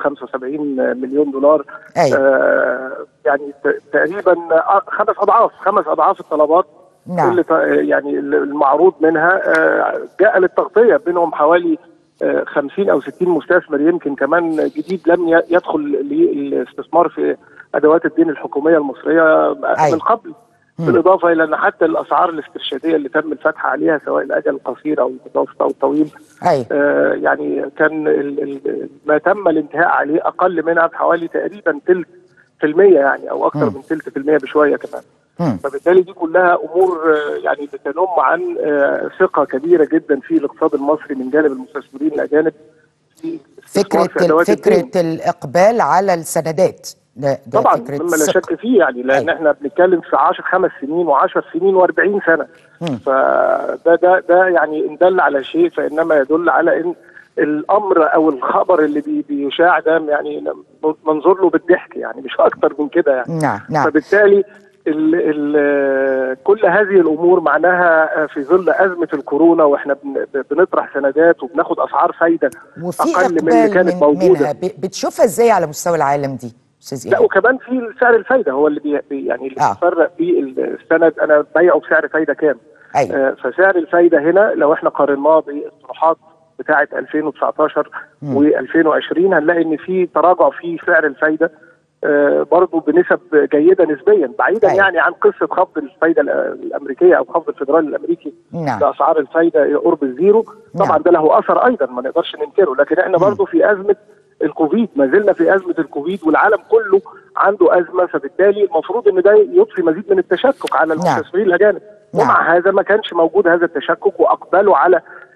3 مليون دولار
أيوة.
آه، يعني ت- تقريبا آه، خمس اضعاف خمس اضعاف الطلبات
نعم.
اللي ط- يعني المعروض منها آه، جاء للتغطيه بينهم حوالي آه، 50 او 60 مستثمر يمكن كمان جديد لم ي- يدخل للاستثمار في ادوات الدين الحكوميه المصريه
أي.
من قبل بالاضافه الى ان حتى الاسعار الاسترشاديه اللي تم الفتح عليها سواء الاجل القصير او المتوسط او الطويل
ايوه
آه، يعني كان ال- ال- ما تم الانتهاء عليه اقل منها بحوالي تقريبا ثلث في المية يعني او اكثر من ثلث في المية بشويه كمان
مم.
فبالتالي دي كلها امور آه، يعني بتنم عن آه، ثقه كبيره جدا في الاقتصاد المصري من جانب المستثمرين الاجانب في الاستثمار في
فكره
أدوات الدين.
فكره الاقبال على السندات ده, ده
طبعا
فكره
مما لا
الثقة.
شك فيه يعني لان
أيوة.
احنا بنتكلم في 10 خمس سنين و10 سنين و40 سنه
مم.
فده ده ده يعني ان دل على شيء فانما يدل على ان الامر او الخبر اللي بي بيشاع ده يعني منظور له بالضحك يعني مش اكتر من كده يعني
نعم نعم
فبالتالي ال ال كل هذه الامور معناها في ظل ازمه الكورونا واحنا بن- بنطرح سندات وبناخد اسعار فايده
وفي
اقل من اللي
اقبال
كانت
من
موجوده
منها ب- بتشوفها ازاي على مستوى العالم دي استاذ
لا
ايهاب
وكمان في سعر الفايده هو اللي بي بي- يعني اللي
آه.
بيفرق في السند انا بيعه بسعر فايده كام
ايوه
آه فسعر الفايده هنا لو احنا قارناه بالطروحات بتاعه 2019 و2020 هنلاقي ان في تراجع في سعر الفايده آه برضه بنسب جيده نسبيا بعيدا
أيوة.
يعني عن قصه خفض الفايده الأ- الامريكيه او خفض الفدرالي الامريكي
نعم
لاسعار الفايده قرب الزيرو طبعا
نعم.
ده له اثر ايضا ما نقدرش ننكره لكن احنا برضه في ازمه الكوفيد ما زلنا في ازمه الكوفيد والعالم كله عنده ازمه فبالتالي المفروض ان ده يضفي مزيد من التشكك على
نعم.
المستثمرين الاجانب
نعم.
ومع هذا ما كانش موجود هذا التشكك واقبلوا على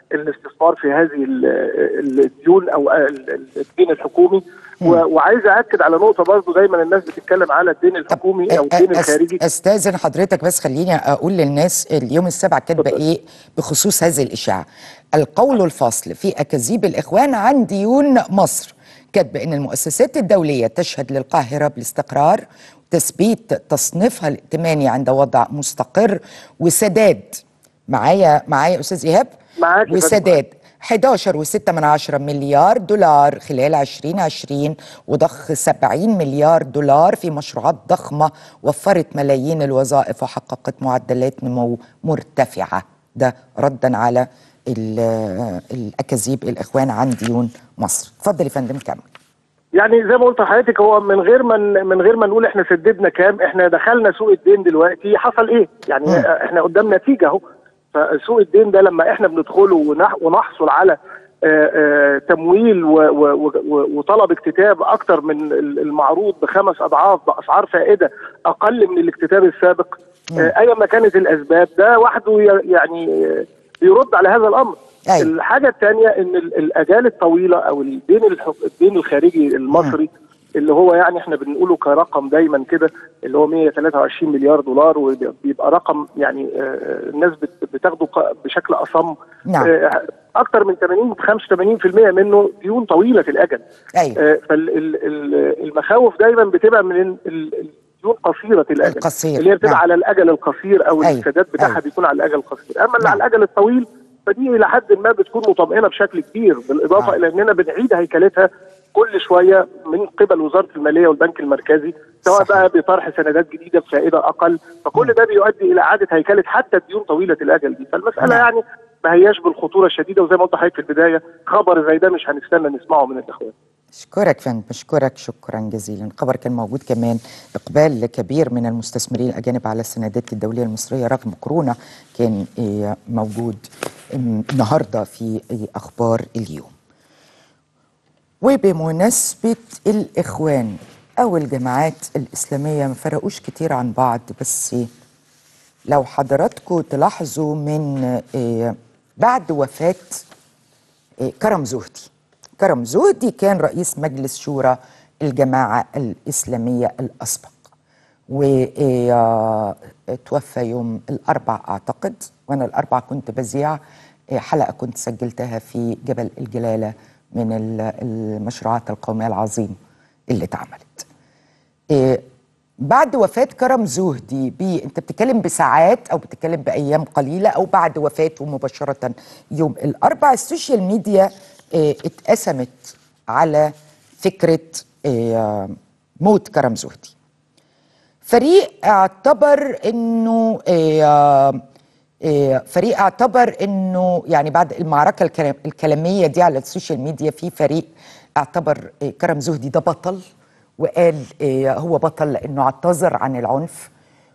الاستثمار في هذه ال- ال- الديون او ال- ال- الدين الحكومي و- وعايز اكد على نقطه برضو دايما الناس بتتكلم على الدين الحكومي او الدين
أ- أ-
الخارجي
أست- استاذن حضرتك بس خليني اقول للناس اليوم السبع كاتبه
اتفضل.
ايه بخصوص هذه الاشاعه القول الفصل في اكاذيب الاخوان عن ديون مصر كاتبه ان المؤسسات الدوليه تشهد للقاهره بالاستقرار تثبيت تصنيفها الائتماني عند وضع مستقر وسداد معايا معايا استاذ ايهاب
معاك يا فندم.
وسداد 11 و6 من عشرة مليار دولار خلال 2020 وضخ 70 مليار دولار في مشروعات ضخمة وفرت ملايين الوظائف وحققت معدلات نمو مرتفعة ده ردا على ال- الأكاذيب الإخوان عن ديون مصر اتفضل يا فندم كمل
يعني زي ما قلت لحضرتك هو من غير ما ن- من غير ما نقول احنا سددنا كام احنا دخلنا سوق الدين دلوقتي حصل ايه؟ يعني
مم.
احنا قدام نتيجه اهو فسوق الدين ده لما احنا بندخله ونح- ونحصل على آه، آه، تمويل و- و- و- وطلب اكتتاب اكتر من ال- المعروض بخمس اضعاف باسعار فائده اقل من الاكتتاب السابق آه، ايا ما كانت الاسباب ده وحده ي- يعني آه، بيرد على هذا الامر
أيوة.
الحاجه الثانيه ان ال- الاجال الطويله او الدين الح- الدين الخارجي المصري اللي هو يعني احنا بنقوله كرقم دايما كده اللي هو 123 مليار دولار وبيبقى رقم يعني آه، الناس بت- بتاخده ق- بشكل اصم
نعم.
آه، اكتر من 80 85% منه ديون طويله الاجل
أيوة.
فالمخاوف دايما بتبقى من ال- ال- الديون قصيره الاجل
القصير،
اللي هي بتبقى
نعم.
على الاجل القصير او
أيوة.
السداد بتاعها
أيوة.
بيكون على الاجل القصير اما اللي
نعم.
على الاجل الطويل فدي الى حد ما بتكون مطمئنه بشكل كبير بالاضافه
آه.
الى اننا بنعيد هيكلتها كل شويه من قبل وزاره الماليه والبنك المركزي سواء
صحيح.
بقى بطرح سندات جديده بفائده اقل فكل ده بيؤدي الى اعاده هيكله حتى الديون طويله الاجل دي فالمساله
نعم.
يعني ما هياش بالخطوره الشديده وزي ما قلت لحضرتك في البدايه خبر زي ده مش هنستنى نسمعه من الاخوان
أشكرك فندم أشكرك شكرا جزيلا خبر كان موجود كمان إقبال كبير من المستثمرين الأجانب على السندات الدولية المصرية رغم كورونا كان إيه، موجود إم، النهاردة في إيه، أخبار اليوم وبمناسبة الإخوان أو الجماعات الإسلامية ما فرقوش كتير عن بعض بس لو حضراتكم تلاحظوا من إيه، بعد وفاة إيه، كرم زهدي كرم زهدي كان رئيس مجلس شورى الجماعة الإسلامية الأسبق وتوفى يوم الأربع أعتقد وأنا الأربع كنت بذيع إيه، حلقة كنت سجلتها في جبل الجلالة من ال- المشروعات القومية العظيمة اللي اتعملت إيه، بعد وفاة كرم زهدي بي انت بتتكلم بساعات او بتتكلم بايام قليله او بعد وفاته مباشره يوم الاربع السوشيال ميديا إيه، اتقسمت على فكره إيه، موت كرم زهدي فريق اعتبر انه إيه، إيه، فريق اعتبر انه يعني بعد المعركه الكلام- الكلاميه دي على السوشيال ميديا في فريق اعتبر إيه، كرم زهدي ده بطل وقال إيه، هو بطل لانه اعتذر عن العنف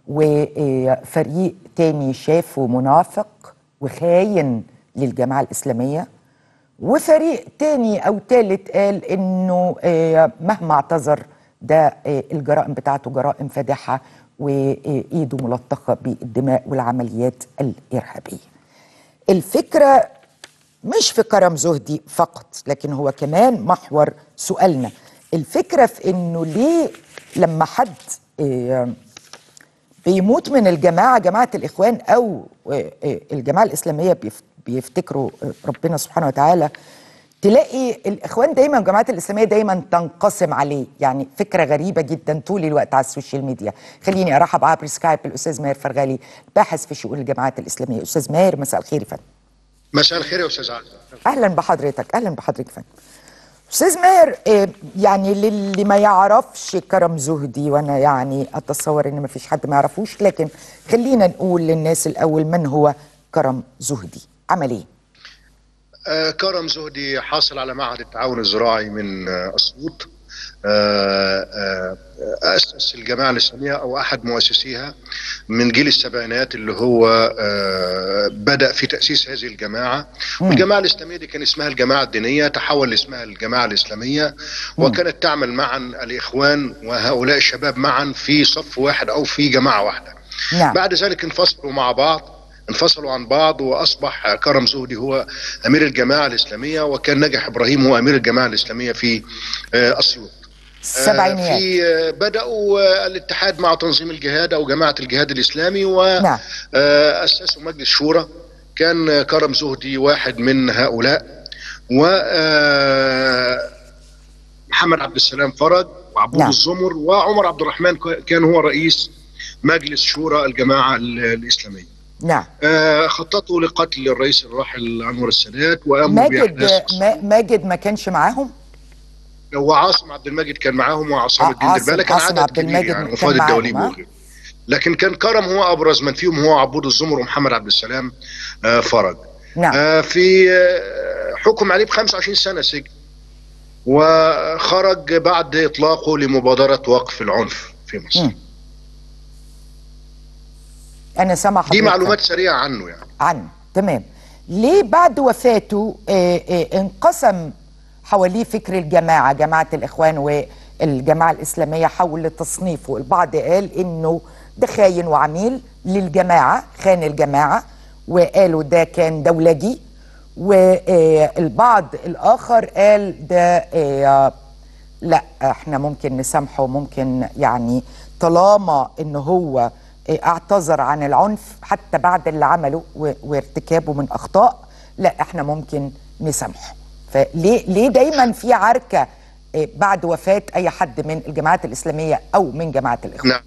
وفريق تاني شافه منافق وخاين للجماعه الاسلاميه وفريق تاني او تالت قال انه آه، مهما اعتذر ده آه، الجرائم بتاعته جرائم فادحه وايده ملطخه بالدماء والعمليات الارهابيه. الفكره مش في كرم زهدي فقط لكن هو كمان محور سؤالنا الفكره في انه ليه لما حد آه، بيموت من الجماعه جماعه الاخوان او آه، آه، الجماعه الاسلاميه بيف- بيفتكروا آه، ربنا سبحانه وتعالى تلاقي الاخوان دايما الجماعات الاسلاميه دايما تنقسم عليه يعني فكره غريبه جدا طول الوقت على السوشيال ميديا خليني ارحب عبر سكايب بالاستاذ ماهر فرغالي باحث في شؤون الجماعات الاسلاميه استاذ ماهر مساء الخير يا فندم
مساء الخير يا استاذ علي
اهلا بحضرتك اهلا بحضرتك يا فندم استاذ ماهر آه، يعني للي ما يعرفش كرم زهدي وانا يعني اتصور ان ما فيش حد ما يعرفوش لكن خلينا نقول للناس الاول من هو كرم زهدي عمل ايه
آه كرم زهدي حاصل على معهد التعاون الزراعي من آه اسيوط آه آه اسس الجماعه الاسلاميه او احد مؤسسيها من جيل السبعينات اللي هو آه بدا في تاسيس هذه الجماعه والجماعه الاسلاميه دي كان اسمها الجماعه الدينيه تحول لاسمها الجماعه الاسلاميه وكانت تعمل معا الاخوان وهؤلاء الشباب معا في صف واحد او في جماعه واحده
نعم
بعد ذلك انفصلوا مع بعض انفصلوا عن بعض واصبح كرم زهدي هو امير الجماعه الاسلاميه وكان نجح ابراهيم هو امير الجماعه الاسلاميه في آه، اسيوط
السبعينيات
في آه، بداوا آه، الاتحاد مع تنظيم الجهاد او جماعه الجهاد الاسلامي
نعم.
واسسوا مجلس شورى كان آه، كرم زهدي واحد من هؤلاء و آه، محمد عبد السلام فرج وعبود
نعم.
الزمر وعمر عبد الرحمن ك- كان هو رئيس مجلس شورى الجماعه ال- الاسلاميه
نعم
آه، خططوا لقتل الرئيس الراحل انور السادات وقاموا
ماجد
باحداث
ما- ماجد ما كانش معاهم
وعاصم عبد المجيد كان معاهم وعصام
ع-
الدين
عاصم-
دلبالة كان
عاصم
عدد
عبد
كبير
المجيد
يعني
كان
وفاد
معاهم،
الدولي
ها؟
وغيره لكن كان كرم هو ابرز من فيهم هو عبود الزمر ومحمد عبد السلام آه، فرج
نعم
آه، في آه، حكم عليه ب 25 سنه سجن وخرج بعد اطلاقه لمبادره وقف العنف في مصر
مم. انا سامع
دي
حضرتك
معلومات سريعه عنه يعني
عنه تمام ليه بعد وفاته آه، آه، انقسم حواليه فكر الجماعة جماعة الإخوان والجماعة الإسلامية حول تصنيفه البعض قال إنه ده خاين وعميل للجماعة خان الجماعة وقالوا ده كان دولجي والبعض الآخر قال ده آه، لا احنا ممكن نسامحه ممكن يعني طالما ان هو اعتذر عن العنف حتى بعد اللي عمله و- وارتكابه من اخطاء لا احنا ممكن نسامحه فليه ليه دايما في عركه اه، بعد وفاه اي حد من الجماعات الاسلاميه او من جماعه الاخوان
نعم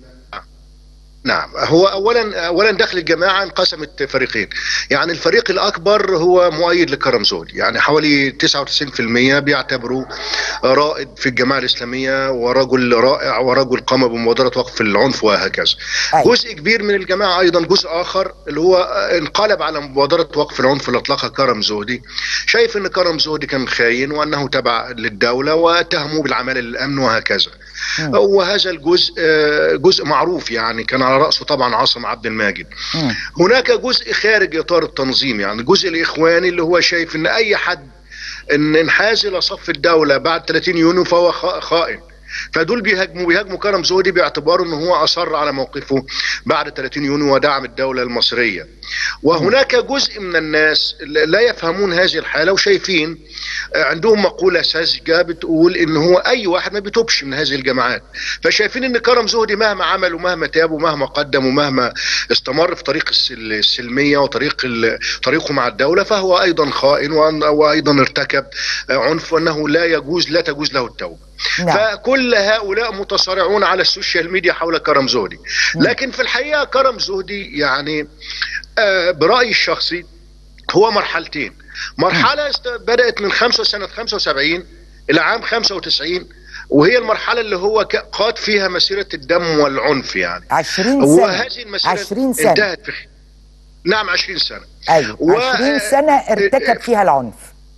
نعم هو اولا اولا داخل الجماعه انقسمت فريقين يعني الفريق الاكبر هو مؤيد لكرم زهدي يعني حوالي 99% بيعتبروه رائد في الجماعه الاسلاميه ورجل رائع ورجل قام بمبادره وقف العنف وهكذا
أيوة.
جزء كبير من الجماعه ايضا جزء اخر اللي هو انقلب على مبادره وقف العنف اللي اطلقها كرم زهدي شايف ان كرم زهدي كان خاين وانه تبع للدوله واتهموه بالعمل للامن وهكذا
مم.
وهذا الجزء آه، جزء معروف يعني كان على راسه طبعا عاصم عبد الماجد
مم.
هناك جزء خارج اطار التنظيم يعني الجزء الاخواني اللي هو شايف ان اي حد ان انحاز الى صف الدوله بعد 30 يونيو فهو خ- خائن فدول بيهاجموا بيهاجموا كرم زهدي باعتباره ان هو اصر على موقفه بعد 30 يونيو ودعم الدوله المصريه وهناك جزء من الناس لا يفهمون هذه الحاله وشايفين آه، عندهم مقوله ساذجه بتقول ان هو اي واحد ما بيتوبش من هذه الجماعات فشايفين ان كرم زهدي مهما عمل ومهما تاب ومهما قدم ومهما استمر في طريق السل- السلميه وطريق ال- طريقه مع الدوله فهو ايضا خائن وأن- وايضا ارتكب آه، عنف وانه لا يجوز لا تجوز له التوبه
نعم.
فكل هؤلاء متصارعون على السوشيال ميديا حول كرم زهدي لكن في الحقيقه كرم زهدي يعني آه، برايي الشخصي هو مرحلتين مرحله است- بدات من خمسة سنه 75 الى عام 95 وهي المرحله اللي هو ك- قاد فيها مسيره الدم والعنف يعني
20 سنه
وهذه المسيره
20 سنه
انتهت في نعم 20 سنه
ايوه
و-
20 سنه ارتكب فيها العنف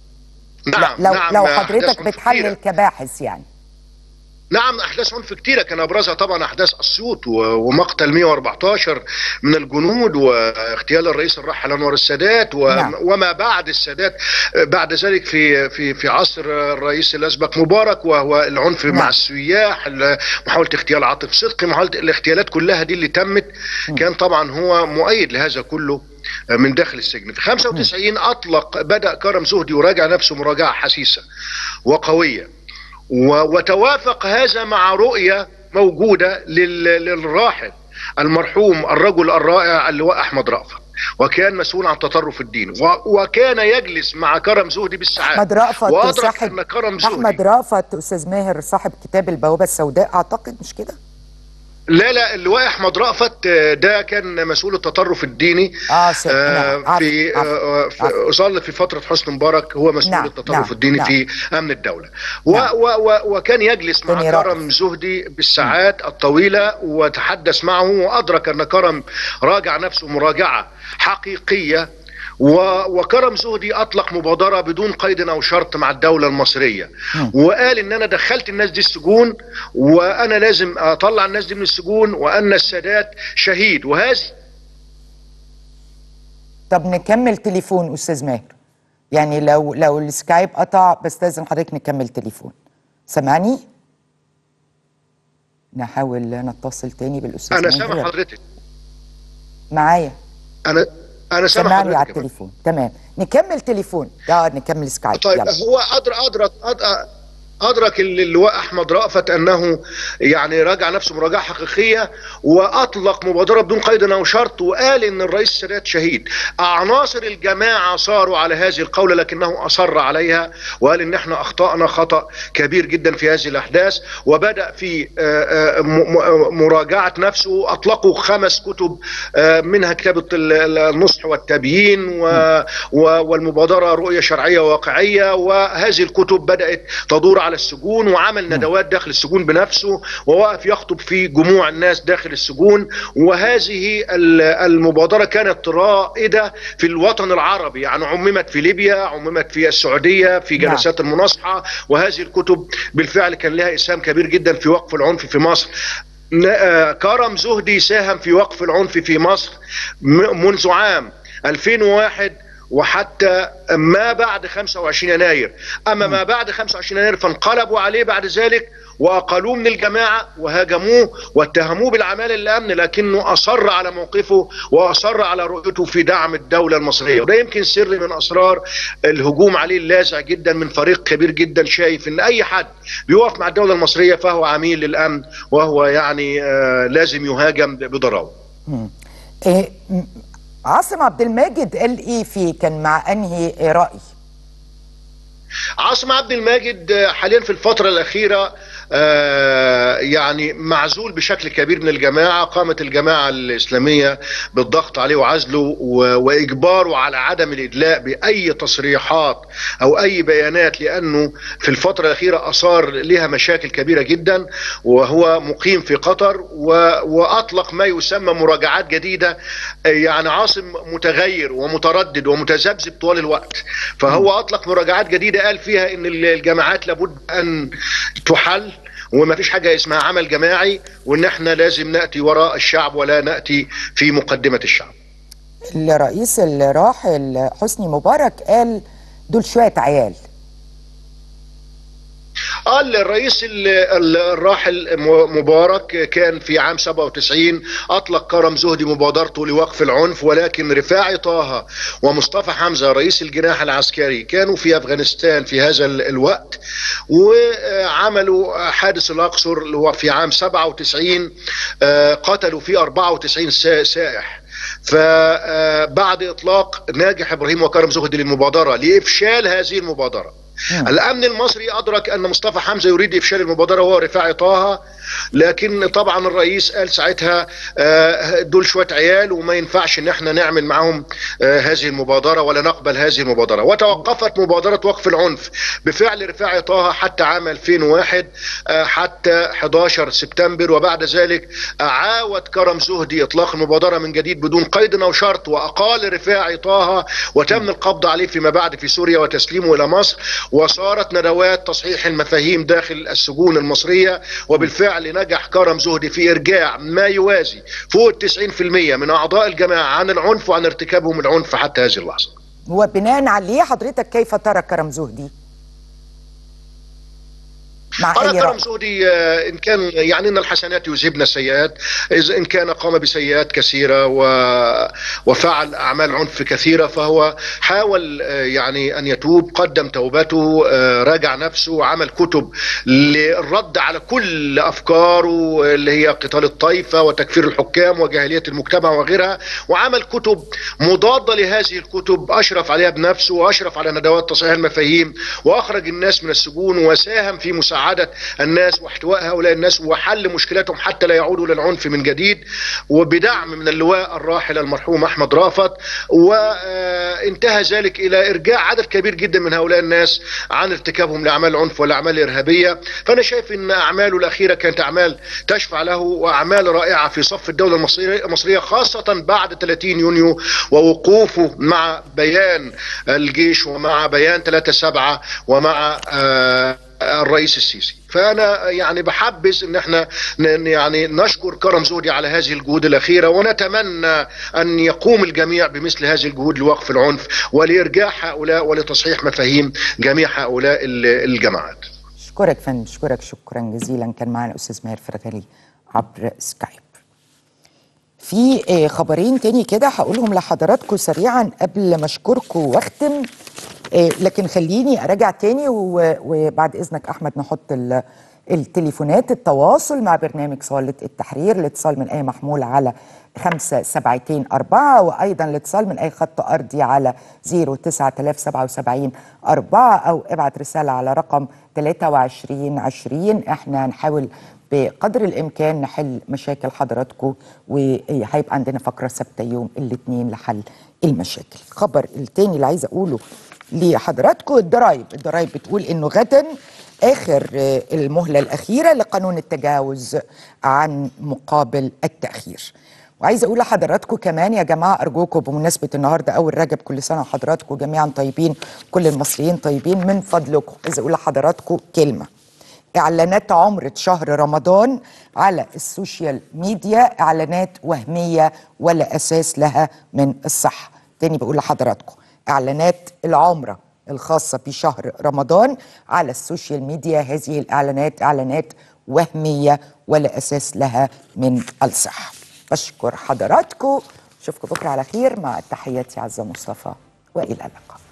نعم
لو
نعم
لو
أحداث
حضرتك
عنف
بتحلل
كتيرة.
كباحث يعني
نعم احداث عنف كتيره كان ابرزها طبعا احداث اسيوط و- ومقتل 114 من الجنود واغتيال الرئيس الراحل انور السادات و-
نعم.
وما بعد السادات بعد ذلك في في في عصر الرئيس الاسبق مبارك وهو العنف
نعم.
مع السياح ال- محاوله اغتيال عاطف صدقي محاوله الاغتيالات كلها دي اللي تمت كان طبعا هو مؤيد لهذا كله من داخل السجن في 95 اطلق بدا كرم زهدي يراجع نفسه مراجعه حسيسه وقويه و- وتوافق هذا مع رؤية موجودة لل- للراحل المرحوم الرجل الرائع اللواء أحمد رأفت وكان مسؤول عن تطرف الدين و- وكان يجلس مع كرم زهدي بالساعات
احمد رأفت
وأدرك
صاحب
أن كرم
احمد
زهدي
رأفت استاذ ماهر صاحب كتاب البوابه السوداء اعتقد مش كده
لا لا اللواء أحمد رأفت آه، ده كان مسؤول التطرف الديني
اه سيد
آه،
نعم.
في
عفو.
آه، في-
عفو.
ظل في فترة حسني مبارك هو مسؤول
نعم،
التطرف
نعم،
الديني
نعم.
في أمن الدولة و
نعم.
و و وكان يجلس مع
تاني
كرم
رأي.
زهدي بالساعات الطويلة وتحدث معه وأدرك أن كرم راجع نفسه مراجعة حقيقية و- وكرم زهدي اطلق مبادره بدون قيد او شرط مع الدوله المصريه وقال ان انا دخلت الناس دي السجون وانا لازم اطلع الناس دي من السجون وان السادات شهيد وهذه
طب نكمل تليفون استاذ ماهر يعني لو لو السكايب قطع بستاذن حضرتك نكمل تليفون سامعني نحاول نتصل تاني بالاستاذ
انا
ماهر
سامع حضرتك
معايا
انا انا سامع
سامعني على
حضرتك يا فندم.
التليفون تمام نكمل تليفون اه نكمل سكايب
طيب
يلا.
هو أدرك أدرك أدرك أدرك اللواء أحمد رأفت أنه يعني راجع نفسه مراجعة حقيقية وأطلق مبادرة بدون قيد أو شرط وقال إن الرئيس السادات شهيد عناصر الجماعة صاروا على هذه القولة لكنه أصر عليها وقال إن إحنا أخطأنا خطأ كبير جدا في هذه الأحداث وبدأ في آه، آه، م- م- مراجعة نفسه أطلقوا خمس كتب آه، منها كتاب ال- ال- النصح والتبيين و- و- والمبادرة رؤية شرعية واقعية وهذه الكتب بدأت تدور على السجون وعمل ندوات داخل السجون بنفسه ووقف يخطب في جموع الناس داخل السجون وهذه ال- المبادرة كانت رائدة في الوطن العربي يعني عممت في ليبيا عممت في السعودية في
نعم.
جلسات المناصحة وهذه الكتب بالفعل كان لها إسهام كبير جدا في وقف العنف في مصر ن- آه، كرم زهدي ساهم في وقف العنف في مصر م- منذ عام 2001 وحتى ما بعد 25 يناير اما ما بعد 25 يناير فانقلبوا عليه بعد ذلك واقلوه من الجماعه وهاجموه واتهموه بالعمال الامن لكنه اصر على موقفه واصر على رؤيته في دعم الدوله المصريه وده يمكن سر من اسرار الهجوم عليه اللاذع جدا من فريق كبير جدا شايف ان اي حد بيقف مع الدوله المصريه فهو عميل للامن وهو يعني آه لازم يهاجم بضراوه
إيه م- عاصم عبد الماجد قال ايه فيه كان مع انهي راي
عاصم عبد الماجد آه، حاليا في الفترة الأخيرة آه، يعني معزول بشكل كبير من الجماعة قامت الجماعة الإسلامية بالضغط عليه وعزله و- وإجباره على عدم الإدلاء بأي تصريحات أو أي بيانات لأنه في الفترة الأخيرة أثار لها مشاكل كبيرة جدا وهو مقيم في قطر و- وأطلق ما يسمى مراجعات جديدة آه، يعني عاصم متغير ومتردد ومتذبذب طوال الوقت فهو أطلق مراجعات جديدة قال فيها إن الجماعات لابد أن تحل وما فيش حاجة اسمها عمل جماعي وإن احنا لازم نأتي وراء الشعب ولا نأتي في مقدمة الشعب
الرئيس الراحل حسني مبارك قال دول شويه عيال
قال الرئيس ال- ال- الراحل م- مبارك كان في عام 97 اطلق كرم زهدي مبادرته لوقف العنف ولكن رفاعي طه ومصطفى حمزه رئيس الجناح العسكري كانوا في افغانستان في هذا ال- الوقت وعملوا حادث الاقصر اللي هو في عام 97 آه، قتلوا فيه 94 سا- سائح فبعد اطلاق ناجح ابراهيم وكرم زهدي للمبادره لافشال هذه المبادره الامن المصري ادرك ان مصطفى حمزه يريد افشال المبادره وهو رفاعي طه لكن طبعا الرئيس قال ساعتها آه، دول شويه عيال وما ينفعش ان احنا نعمل معهم آه، هذه المبادره ولا نقبل هذه المبادره وتوقفت مبادره وقف العنف بفعل رفاعي طه حتى عام 2001 آه، حتى 11 سبتمبر وبعد ذلك عاود كرم زهدي اطلاق المبادره من جديد بدون قيد او شرط واقال رفاعي طه وتم القبض عليه فيما بعد في سوريا وتسليمه الى مصر وصارت ندوات تصحيح المفاهيم داخل السجون المصريه وبالفعل نجح كرم زهدي في ارجاع ما يوازي فوق 90% من اعضاء الجماعه عن العنف وعن ارتكابهم العنف حتى هذه اللحظه.
وبناء عليه حضرتك كيف ترى كرم زهدي مع
أنا
اي
كرم
راي
زهدي آه، إن كان يعني إن الحسنات يذهبن السيئات إذا إن كان قام بسيئات كثيرة و... وفعل أعمال عنف كثيرة فهو حاول آه، يعني أن يتوب قدم توبته آه، راجع نفسه عمل كتب للرد على كل أفكاره اللي هي قتال الطائفة وتكفير الحكام وجاهلية المجتمع وغيرها وعمل كتب مضادة لهذه الكتب أشرف عليها بنفسه وأشرف على ندوات تصحيح المفاهيم وأخرج الناس من السجون وساهم في مساعدة الناس واحتواء هؤلاء الناس وحل مشكلاتهم حتى لا يعودوا للعنف من جديد وبدعم من اللواء الراحل المرحوم أحمد رافت وانتهى ذلك إلى إرجاع عدد كبير جدا من هؤلاء الناس عن ارتكابهم لأعمال العنف والأعمال الإرهابية فأنا شايف أن أعماله الأخيرة كانت أعمال تشفع له وأعمال رائعة في صف الدولة المصرية المصرية خاصة بعد 30 يونيو ووقوفه مع بيان الجيش ومع بيان 3 7 ومع آه الرئيس السيسي فانا يعني بحبذ ان احنا ن- يعني نشكر كرم زودي على هذه الجهود الاخيره ونتمنى ان يقوم الجميع بمثل هذه الجهود لوقف العنف ولارجاع هؤلاء ولتصحيح مفاهيم جميع هؤلاء ال- الجماعات
اشكرك فندم اشكرك شكرا جزيلا كان معنا الاستاذ ماهر فرغلي عبر سكايب في آه، خبرين تاني كده هقولهم لحضراتكم سريعا قبل ما اشكركم واختم آه، لكن خليني اراجع تاني و- وبعد اذنك احمد نحط ال- التليفونات التواصل مع برنامج صالة التحرير الاتصال من اي محمول على خمسة سبعتين أربعة وأيضا الاتصال من أي خط أرضي على زيرو تسعة آلاف سبعة وسبعين أربعة أو ابعت رسالة على رقم تلاتة وعشرين عشرين احنا هنحاول بقدر الامكان نحل مشاكل حضراتكم وهيبقى عندنا فقره ثابته يوم الاثنين لحل المشاكل. الخبر الثاني اللي عايزه اقوله لحضراتكم الضرايب، الضرايب بتقول انه غدا اخر آه، المهله الاخيره لقانون التجاوز عن مقابل التاخير. وعايزه اقول لحضراتكم كمان يا جماعه ارجوكم بمناسبه النهارده اول رجب كل سنه وحضراتكم جميعا طيبين كل المصريين طيبين من فضلكم عايزه اقول لحضراتكم كلمه اعلانات عمرة شهر رمضان على السوشيال ميديا اعلانات وهميه ولا اساس لها من الصحه تاني بقول لحضراتكم اعلانات العمره الخاصه بشهر رمضان على السوشيال ميديا هذه الاعلانات اعلانات وهميه ولا اساس لها من الصحه بشكر حضراتكم اشوفكم بكره على خير مع تحياتي عزه مصطفى والى اللقاء